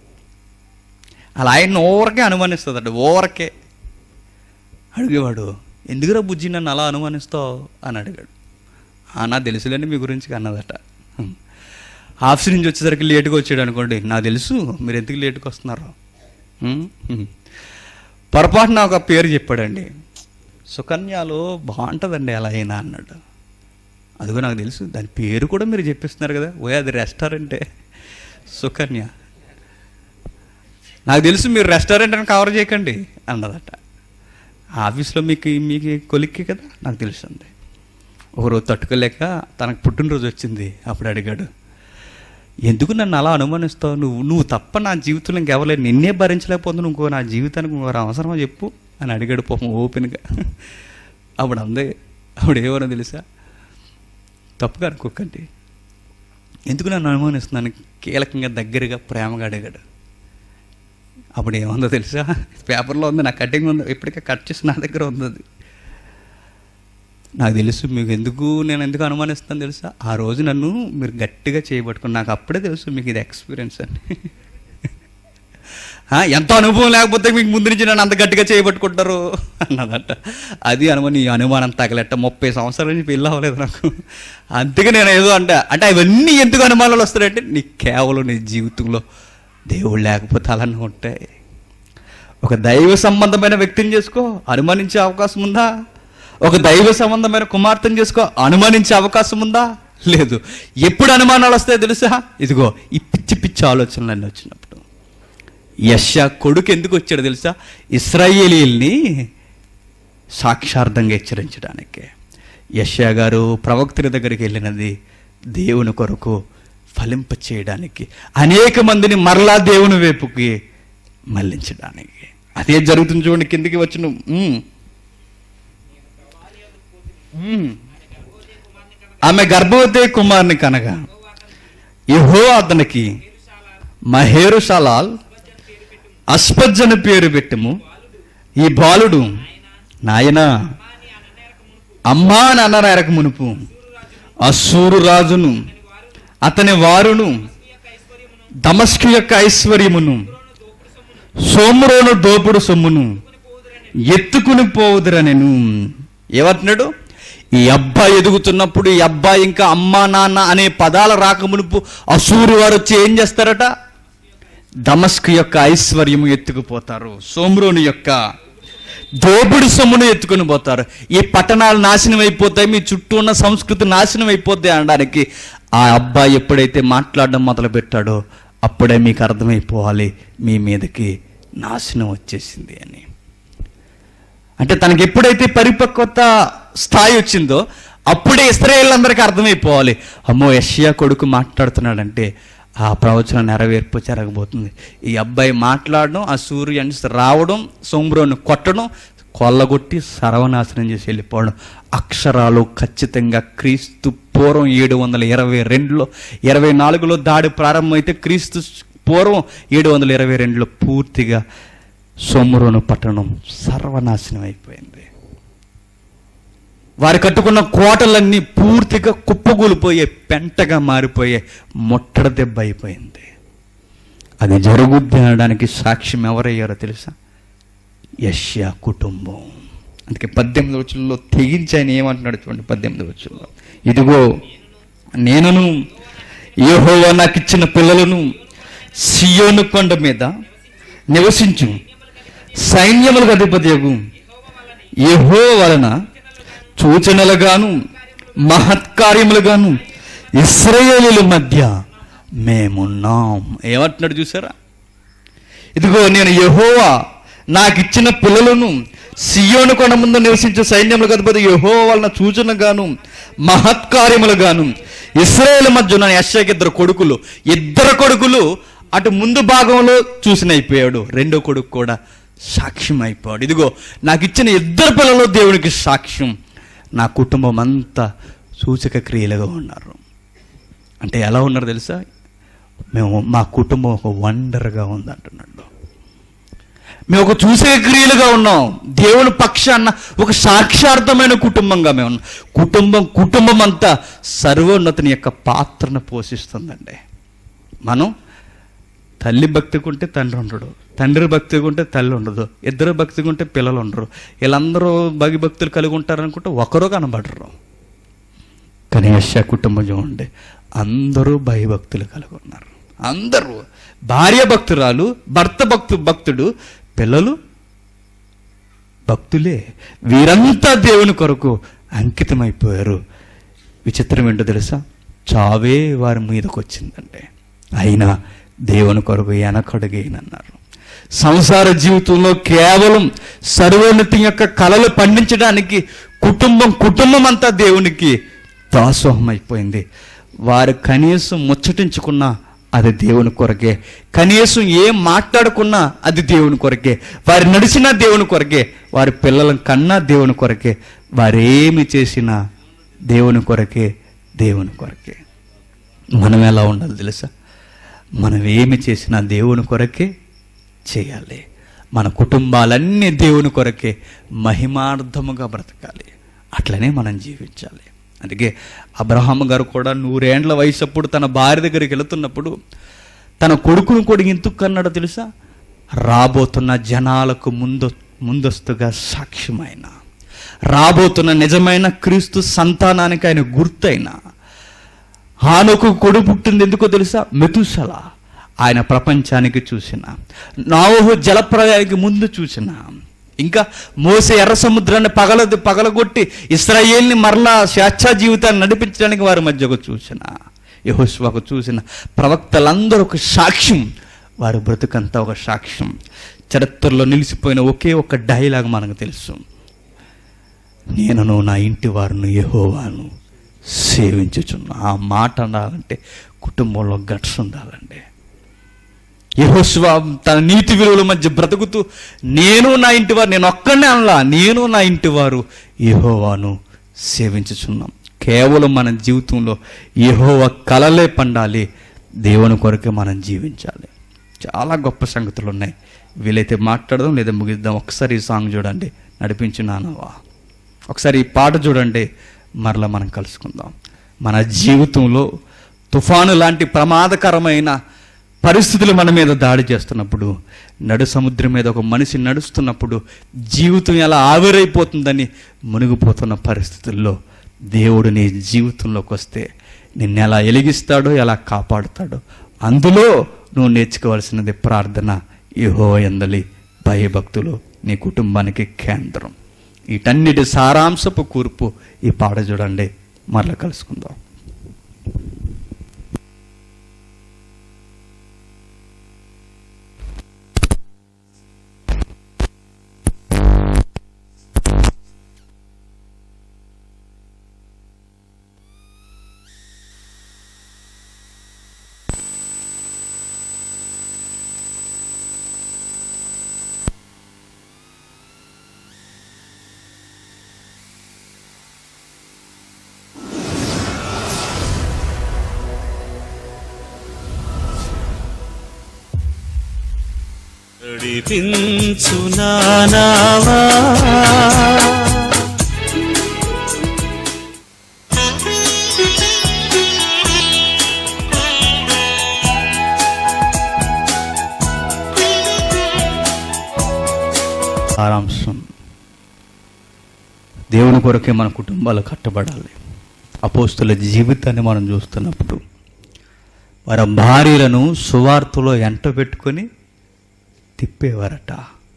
అలా ఆయన ఓవరకే అనుమానిస్తుందండి ఓవరకే అడిగేవాడు ఎందుకురా బుజ్జి నన్ను అలా అనుమానిస్తావు అని అడిగాడు "ఆ, నా తెలుసులేండి మీ గురించి అన్నదట "హ్మ్. ఆఫీస్ నుంచి వచ్చేసరికి లేటుగా వచ్చాడు అనుకోండి నాకు తెలుసు మీరు ఎందుకు లేటుగా వస్తున్నారు "హ్మ్, హ్మ్." పొరపాటున ఒక పేరు చెప్పాడండి సుకన్యలో బాగుంటుందండి అలా అయినా అన్నాడు అదిగో నాకు తెలుసు దాని పేరు కూడా మీరు చెప్పిస్తున్నారు కదా ఓ అది రెస్టారెంటే సుకన్య నాకు తెలుసు మీరు రెస్టారెంట్ అని కవర్ చేయకండి అన్నదట ఆఫీస్లో మీకు మీకు కొలిక్కి కదా నాకు తెలుస్తుంది ఒకరోజు తట్టుకోలేక తనకు పుట్టినరోజు వచ్చింది అప్పుడు అడిగాడు ఎందుకు నన్ను అలా అనుమానిస్తావు నువ్వు నువ్వు తప్ప నా జీవితంలో ఇంకెవరలేదు నిన్నే భరించలేకపోతున్నావు ఇంకో నా జీవితానికి ఇంకో అవసరమా చెప్పు అని అడిగాడు పాపం ఓపెన్గా అప్పుడు అందే అప్పుడు ఏమన్నా తెలుసా తప్పుగా అనుకోకండి ఎందుకు నన్ను అనుమానిస్తున్నాను కీలకంగా దగ్గరగా ప్రేమగా అడిగాడు అప్పుడు ఏముందో తెలుసా పేపర్లో ఉంది నా కటింగ్ ఉంది ఇప్పటికే కట్ చేసి నా దగ్గర ఉంది అది నాకు తెలుసు మీకు ఎందుకు నేను ఎందుకు అనుమానిస్తాను తెలుసా ఆ రోజు నన్ను మీరు గట్టిగా చేయబట్టుకుని నాకు అప్పుడే తెలుసు మీకు ఇది ఎక్స్పీరియన్స్ అని ఆ, ఎంత అనుభవం లేకపోతే మీకు ముందు నుంచి నన్ను అంత గట్టిగా చేయబట్టుకుంటారు అన్నదట అది అనుమానం ఈ అనుమానం తగలెట్ట ముప్పై సంవత్సరాల నుంచి పెళ్ళి అవ్వలేదు నాకు అందుకే నేను ఏదో అంటే అంటే అవన్నీ ఎందుకు అనుమానాలు వస్తాయంటే నీకు కేవలం నీ జీవితంలో దేవుడు లేకపోతే అలానే ఉంటాయి ఒక దైవ సంబంధమైన వ్యక్తిని చేసుకో అనుమానించే అవకాశం ఉందా ఒక దైవ సంబంధమైన కుమార్తెను చేసుకో అనుమానించే అవకాశం ఉందా లేదు ఎప్పుడు అనుమానాలు వస్తాయో తెలుసా ఇదిగో ఈ పిచ్చి పిచ్చి ఆలోచనలన్నీ వచ్చినప్పుడు యశ కొడుకు ఎందుకు వచ్చాడు తెలుసా ఇస్రాయేలీల్ని సాక్షార్థంగా హెచ్చరించడానికి యష్యా గారు ప్రవక్తుల దగ్గరికి వెళ్ళినది దేవుని కొరకు ఫలింప చేయడానికి అనేక మందిని మరలా దేవుని వైపుకి మళ్ళించడానికి అదే జరుగుతుంది చూడండి కిందికి వచ్చిన ఉమ్. ఉమ్. ఆమె గర్భవతి కుమారుని కనగా యహో అతనికి మహేరుషలాల్ అస్పజ్జన పేరు పెట్టము ఈ బాలుడు నాయనా అమ్మా నాన్న మునుపు అసూరు రాజును అతని వారును దమస్కు యొక్క ఐశ్వర్యమును సోమరోను దోపుడు సొమ్మును ఎత్తుకుని పోవుదురనెను ఏమంటున్నాడు ఈ అబ్బాయి ఎదుగుతున్నప్పుడు ఈ అబ్బాయి ఇంకా అమ్మా నాన్న అనే పదాలు రాకమునుపు అసూరు వారు వచ్చి ఏం చేస్తారట దమస్కు యొక్క ఐశ్వర్యము ఎత్తుకుపోతారు సోమ్రోని యొక్క దోపుడు సొమ్మును ఎత్తుకొని పోతారు ఈ పట్టణాలు నాశనం అయిపోతాయి మీ చుట్టూ ఉన్న సంస్కృతి నాశనం అయిపోతాయి అనడానికి ఆ అబ్బాయి ఎప్పుడైతే మాట్లాడడం మొదలు పెట్టాడో అప్పుడే మీకు అర్థమైపోవాలి మీ మీదకి నాశనం వచ్చేసింది అని అంటే తనకి ఎప్పుడైతే పరిపక్వత స్థాయి వచ్చిందో అప్పుడే ఇస్రాయేళ్ళందరికీ అర్థమైపోవాలి అమ్మో యష్యా కొడుకు మాట్లాడుతున్నాడంటే ఆ ప్రవచనం నెరవేర్పు జరగబోతుంది ఈ అబ్బాయి మాట్లాడడం ఆ సూర్యుని రావడం సోమ్రోని కొట్టడం కొల్లగొట్టి సర్వనాశనం చేసి వెళ్ళిపోవడం అక్షరాలు ఖచ్చితంగా క్రీస్తు పూర్వం ఏడు వందల ఇరవై రెండులో ఇరవై నాలుగులో దాడి ప్రారంభమైతే క్రీస్తు పూర్వం ఏడు వందల ఇరవై రెండులో పూర్తిగా సొమ్మురోను పట్టణం సర్వనాశనం అయిపోయింది వారు కట్టుకున్న కోటలన్నీ పూర్తిగా కుప్పగూలిపోయే పెంటగా మారిపోయే ముట్టడ దెబ్బ అయిపోయింది అది జరుగుద్ది అనడానికి సాక్ష్యం ఎవరయ్యారో తెలుసా యష్యా కుటుంబం అందుకే పద్దెనిమిది వచ్చుల్లో తెగించి ఆయన ఏమంటున్నాడు చూడండి పద్దెనిమిది వచ్చుల్లో ఇదిగో నేనును యెహోవా నాకు ఇచ్చిన పిల్లలను సియోను కొండ మీద నివసించు సైన్యములకు అధిపతియగు యెహో వలన సూచనలుగాను మహత్కార్యములుగాను ఇస్రాయేలీల మధ్య మేమున్నాం ఏమంటున్నాడు చూసారా ఇదిగో నేను యెహోవా నాకు ఇచ్చిన పిల్లలను సియోను కొండ ముందు నివసించే సైన్యములకు అధిపతి యెహోవా వలన సూచనగాను మహత్కార్యములుగాను ఇస్రాయేల్ మధ్య ఉన్న యశ్యాకి ఇద్దరు కొడుకులు ఇద్దరు కొడుకులు అటు ముందు భాగంలో చూసినైపోయాడు రెండో కొడుకు కూడా సాక్ష్యం అయిపోయాడు ఇదిగో నాకు ఇచ్చిన ఇద్దరు పిల్లలు దేవునికి సాక్ష్యం నా కుటుంబం అంతా సూచక క్రియలుగా ఉన్నారు అంటే ఎలా ఉన్నారు తెలుసా మేము మా కుటుంబం ఒక వండర్గా ఉంది అంటున్నాడు మేము ఒక చూసే క్రియలుగా ఉన్నాం దేవుని పక్షాన ఒక సాక్షార్థమైన కుటుంబంగా మేము ఉన్నాం కుటుంబం కుటుంబం అంతా సర్వోన్నతిని యొక్క పాత్రను పోషిస్తుందండి మనం తల్లి భక్తికి ఉంటే తండ్రి ఉండడు తండ్రి భక్తికి ఉంటే తల్లి ఉండదు ఇద్దరు భక్తికి ఉంటే పిల్లలు ఉండరు వీళ్ళందరూ భగి భక్తులు కలిగి ఉంటారనుకుంటే ఒకరు కనబడరు కానీ యశ కుటుంబం చూడండి అందరూ భయభక్తులు కలిగి ఉన్నారు అందరూ భార్య భక్తురాలు భర్త భక్తు భక్తుడు పిల్లలు భక్తులే వీరంతా దేవుని కొరకు అంకితమైపోయారు విచిత్రం ఏంటో తెలుసా చావే వారి మీదకి వచ్చిందంటే అయినా దేవుని కొరకు వెనకడుగేనన్నారు సంసార జీవితంలో కేవలం సర్వోన్నతి యొక్క కళలు పండించడానికి కుటుంబం కుటుంబం అంతా దేవునికి దాసోహం అయిపోయింది వారు కనీసం ముచ్చటించుకున్నా అది దేవుని కొరకే కనీసం ఏం మాట్లాడుకున్నా అది దేవుని కొరకే వారు నడిచినా దేవుని కొరకే వారి పిల్లల కన్నా దేవుని కొరకే వారేమి చేసినా దేవుని కొరకే దేవుని కొరకే మనం ఎలా ఉండాలి తెలుసా మనం ఏమి చేసినా దేవుని కొరకే చేయాలి మన కుటుంబాలన్నీ దేవుని కొరకే మహిమార్థముగా బ్రతకాలి అట్లనే మనం జీవించాలి అందుకే అబ్రహాం గారు కూడా నూరేండ్ల వయసు అప్పుడు తన భార్య దగ్గరికి వెళుతున్నప్పుడు తన కొడుకును కూడా ఎందుకు కన్నాడో తెలుసా రాబోతున్న జనాలకు ముందు ముందస్తుగా సాక్ష్యమైన రాబోతున్న నిజమైన క్రీస్తు సంతానానికి ఆయన గుర్తైన హానుకు కొడుకు పుట్టింది ఎందుకో తెలుసా మెతుసల ఆయన ప్రపంచానికి చూసిన నావోహు జలప్రలయానికి ముందు చూసిన ఇంకా మోసే ఎర్ర సముద్రాన్ని పగల పగలగొట్టి ఇస్రాయేల్ని మరలా స్వేచ్ఛా జీవితాన్ని నడిపించడానికి వారి మధ్యకు చూసిన యహోస్వాకు చూసిన ప్రవక్తలందరూ ఒక సాక్ష్యం వారి బ్రతుకంతా ఒక సాక్ష్యం చరిత్రలో నిలిచిపోయిన ఒకే ఒక డైలాగ్ మనకు తెలుసు నేనును నా ఇంటి వారిని యహోవాను సేవించుచున్నా ఆ మాట అనాలంటే కుటుంబంలో గట్స్ ఉండాలండి యహోస్వా తన నీతి విలువల మధ్య బ్రతుకుతూ నేను నా ఇంటి వారు నేను ఒక్కడనే అనలా నేను నా ఇంటి వారు యహోవాను సేవించుచున్నాం కేవలం మన జీవితంలో యహోవ కలలే పండాలి దేవుని కొరకే మనం జీవించాలి చాలా గొప్ప సంగతులు ఉన్నాయి వీలైతే మాట్లాడదాం లేదా ముగిద్దాం ఒకసారి ఈ సాంగ్ చూడండి నడిపించున్నానవా ఒకసారి ఈ పాట చూడండి మరలా మనం కలుసుకుందాం మన జీవితంలో తుఫాను లాంటి ప్రమాదకరమైన పరిస్థితులు మన మీద దాడి చేస్తున్నప్పుడు నడు సముద్రం మీద ఒక మనిషి నడుస్తున్నప్పుడు జీవితం ఎలా ఆవిరైపోతుందని మునిగిపోతున్న పరిస్థితుల్లో దేవుడు నీ జీవితంలోకి వస్తే నిన్ను ఎలా ఎలిగిస్తాడో ఎలా కాపాడుతాడో అందులో నువ్వు నేర్చుకోవాల్సినది ప్రార్థన యహో ఎందలి భయభక్తులు నీ కుటుంబానికి కేంద్రం వీటన్నిటి సారాంశపు కూర్పు ఈ పాట చూడండి మరలా కలుసుకుందాం నడిపించు నానావా సారాంశం దేవుని కొరకే మన కుటుంబాలు కట్టబడాలి అపోస్తుల జీవితాన్ని మనం చూస్తున్నప్పుడు వారి భార్యలను సువార్తలో ఎంట పెట్టుకొని తిప్పేవారట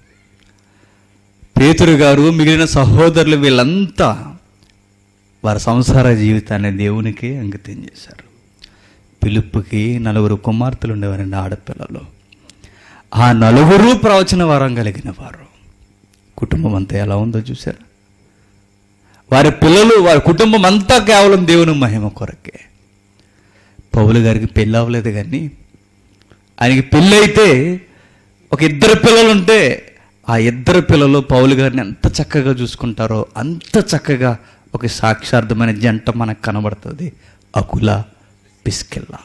పేతురు గారు మిగిలిన సహోదరులు వీళ్ళంతా వారి సంసార జీవితాన్ని దేవునికి అంకితం చేశారు పిలుపుకి నలుగురు కుమార్తెలు ఉండేవారండి ఆడపిల్లలు ఆ నలుగురు ప్రవచన వరం కలిగిన వారు కుటుంబం అంతా ఎలా ఉందో చూసారా వారి పిల్లలు వారి కుటుంబం అంతా కేవలం దేవుని మహిమ కొరకే పౌలు గారికి పెళ్ళి అవ్వలేదు కానీ ఆయనకి పెళ్ళి అయితే ఒక ఇద్దరు పిల్లలు ఉంటే ఆ ఇద్దరు పిల్లలు పౌలు గారిని ఎంత చక్కగా చూసుకుంటారో అంత చక్కగా ఒక సాక్షార్థమైన జంట మనకు కనబడుతుంది అకుల పిస్కెల్లా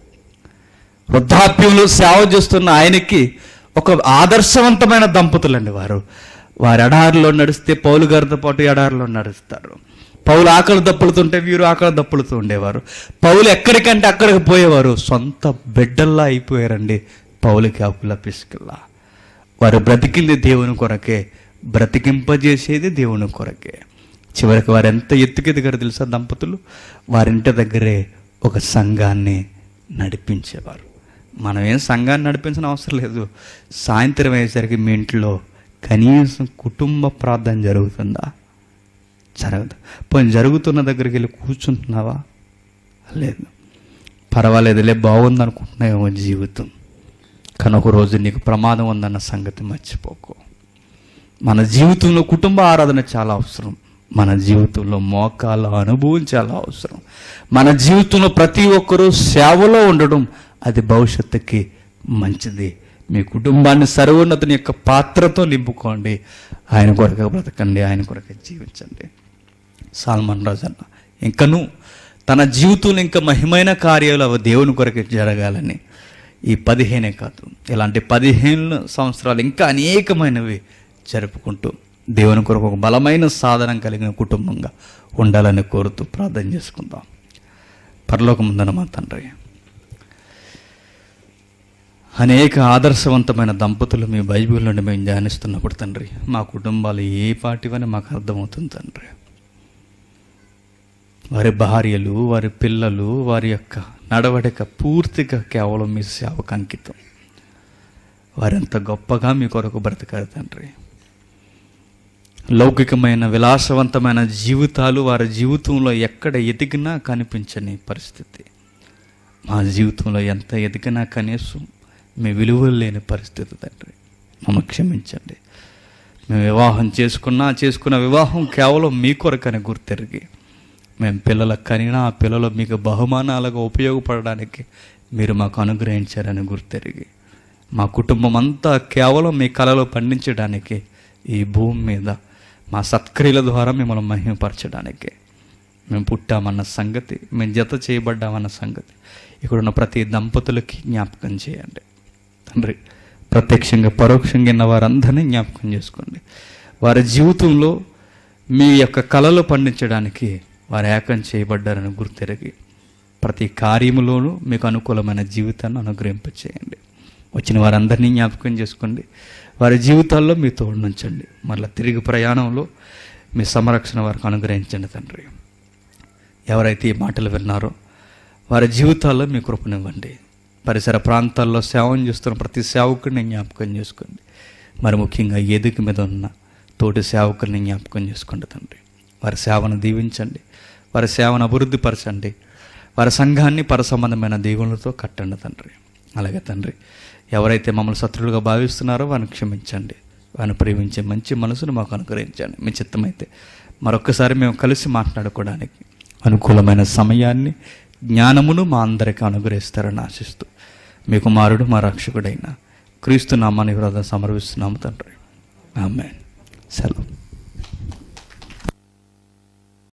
వృద్ధాప్యంలో సేవ చేస్తున్న ఆయనకి ఒక ఆదర్శవంతమైన దంపతులండి వారు వారు ఎడారిలో నడిస్తే పౌలు గారితో పాటు ఎడారిలో నడుస్తారు పౌలు ఆకలి దప్పులుతుంటే వీరు ఆకలి దప్పులుతూ ఉండేవారు పౌలు ఎక్కడికంటే అక్కడికి పోయేవారు సొంత బిడ్డల్లా అయిపోయారండి పౌలకి ఆకుల పిసుకల్లా వారు బ్రతికింది దేవుని కొరకే బ్రతికింపజేసేది దేవుని కొరకే చివరికి వారు ఎంత ఎత్తుకెదిగారు తెలుసా దంపతులు వారింటి దగ్గరే ఒక సంఘాన్ని నడిపించేవారు మనం ఏం సంఘాన్ని నడిపించిన అవసరం లేదు సాయంత్రం అయ్యేసరికి మీ ఇంట్లో కనీసం కుటుంబ ప్రార్థన జరుగుతుందా జరగదు పోనీ జరుగుతున్న దగ్గరికి వెళ్ళి కూర్చుంటున్నావా లేదు పర్వాలేదులే బాగుంది అనుకుంటున్నావేమో జీవితం కానీ ఒక రోజు నీకు ప్రమాదం ఉందన్న సంగతి మర్చిపోకు మన జీవితంలో కుటుంబ ఆరాధన చాలా అవసరం మన జీవితంలో మోకాల అనుభవం చాలా అవసరం మన జీవితంలో ప్రతి ఒక్కరూ సేవలో ఉండడం అది భవిష్యత్తుకి మంచిది మీ కుటుంబాన్ని సర్వోన్నతుని యొక్క పాత్రతో నింపుకోండి ఆయన కొరకు బ్రతకండి ఆయన కొరకు జీవించండి సాల్మన్ రాజు అన్న ఇంకను తన జీవితంలో ఇంకా మహిమైన కార్యాలు అవి దేవుని కొరకు జరగాలని ఈ పదిహేనే కాదు ఇలాంటి పదిహేను సంవత్సరాలు ఇంకా అనేకమైనవి జరుపుకుంటూ దేవుని కొరకు ఒక బలమైన సాధనం కలిగిన కుటుంబంగా ఉండాలని కోరుతూ ప్రార్థన చేసుకుందాం పరలోకముందన మా తండ్రి అనేక ఆదర్శవంతమైన దంపతులు మీ బైబిల్ నుండి మేము ధ్యానిస్తున్నప్పుడు తండ్రి మా కుటుంబాలు ఏ పాటివని మాకు అర్థమవుతుంది తండ్రి వారి భార్యలు వారి పిల్లలు వారి యొక్క నడవడిక పూర్తిగా కేవలం మీ సేవకు అంకితం వారెంత గొప్పగా మీ కొరకు బ్రతకారు తండ్రి లౌకికమైన విలాసవంతమైన జీవితాలు వారి జీవితంలో ఎక్కడ ఎదిగినా కనిపించని పరిస్థితి మా జీవితంలో ఎంత ఎదిగినా కనీసం మీ విలువలు లేని పరిస్థితి తండ్రి మమ్మ క్షమించండి మేము వివాహం చేసుకున్నా చేసుకున్న వివాహం కేవలం మీ కొరకని గుర్తెరిగి మేము పిల్లలకు కనినా ఆ పిల్లలు మీకు బహుమానాలుగా ఉపయోగపడడానికి మీరు మాకు అనుగ్రహించారని గుర్తెరిగి మా కుటుంబం అంతా కేవలం మీ కళలో పండించడానికి ఈ భూమి మీద మా సత్క్రియల ద్వారా మిమ్మల్ని మహిమపరచడానికి మేము పుట్టామన్న సంగతి మేము జత చేయబడ్డామన్న సంగతి ఇక్కడున్న ప్రతి దంపతులకి జ్ఞాపకం చేయండి తండ్రి ప్రత్యక్షంగా పరోక్షంగా ఉన్న వారందరినీ జ్ఞాపకం చేసుకోండి వారి జీవితంలో మీ యొక్క కళలు పండించడానికి వారు ఏకం చేయబడ్డారని గుర్తెరిగి ప్రతి కార్యములోనూ మీకు అనుకూలమైన జీవితాన్ని అనుగ్రహింపచేయండి వచ్చిన వారందరినీ జ్ఞాపకం చేసుకోండి వారి జీవితాల్లో మీ తోడు నుంచండి మళ్ళీ తిరిగి ప్రయాణంలో మీ సంరక్షణ వారికి అనుగ్రహించండి తండ్రి ఎవరైతే ఈ మాటలు విన్నారో వారి జీవితాల్లో మీ కృపనివ్వండి పరిసర ప్రాంతాల్లో సేవను చేస్తున్న ప్రతి సేవకుడిని జ్ఞాపకం చేసుకోండి మరి ముఖ్యంగా ఎదుగు మీద ఉన్న తోటి సేవకుల్ని జ్ఞాపకం చేసుకోండి తండ్రి వారి సేవను దీవించండి వారి సేవను అభివృద్ధి పరచండి వారి సంఘాన్ని పరసంబంధమైన దీవులతో కట్టండి తండ్రి అలాగే తండ్రి ఎవరైతే మమ్మల్ని శత్రువులుగా భావిస్తున్నారో వారిని క్షమించండి వారిని ప్రేమించే మంచి మనసును మాకు అనుగ్రహించండి మీ చిత్తమైతే మరొక్కసారి మేము కలిసి మాట్లాడుకోవడానికి అనుకూలమైన సమయాన్ని జ్ఞానమును మా అందరికీ అనుగ్రహిస్తారని ఆశిస్తూ మీ కుమారుడు మా రక్షకుడైన క్రీస్తు నామాన్ని వ్రతం సమర్పిస్తున్నాము తండ్రి ఆమె సెలవు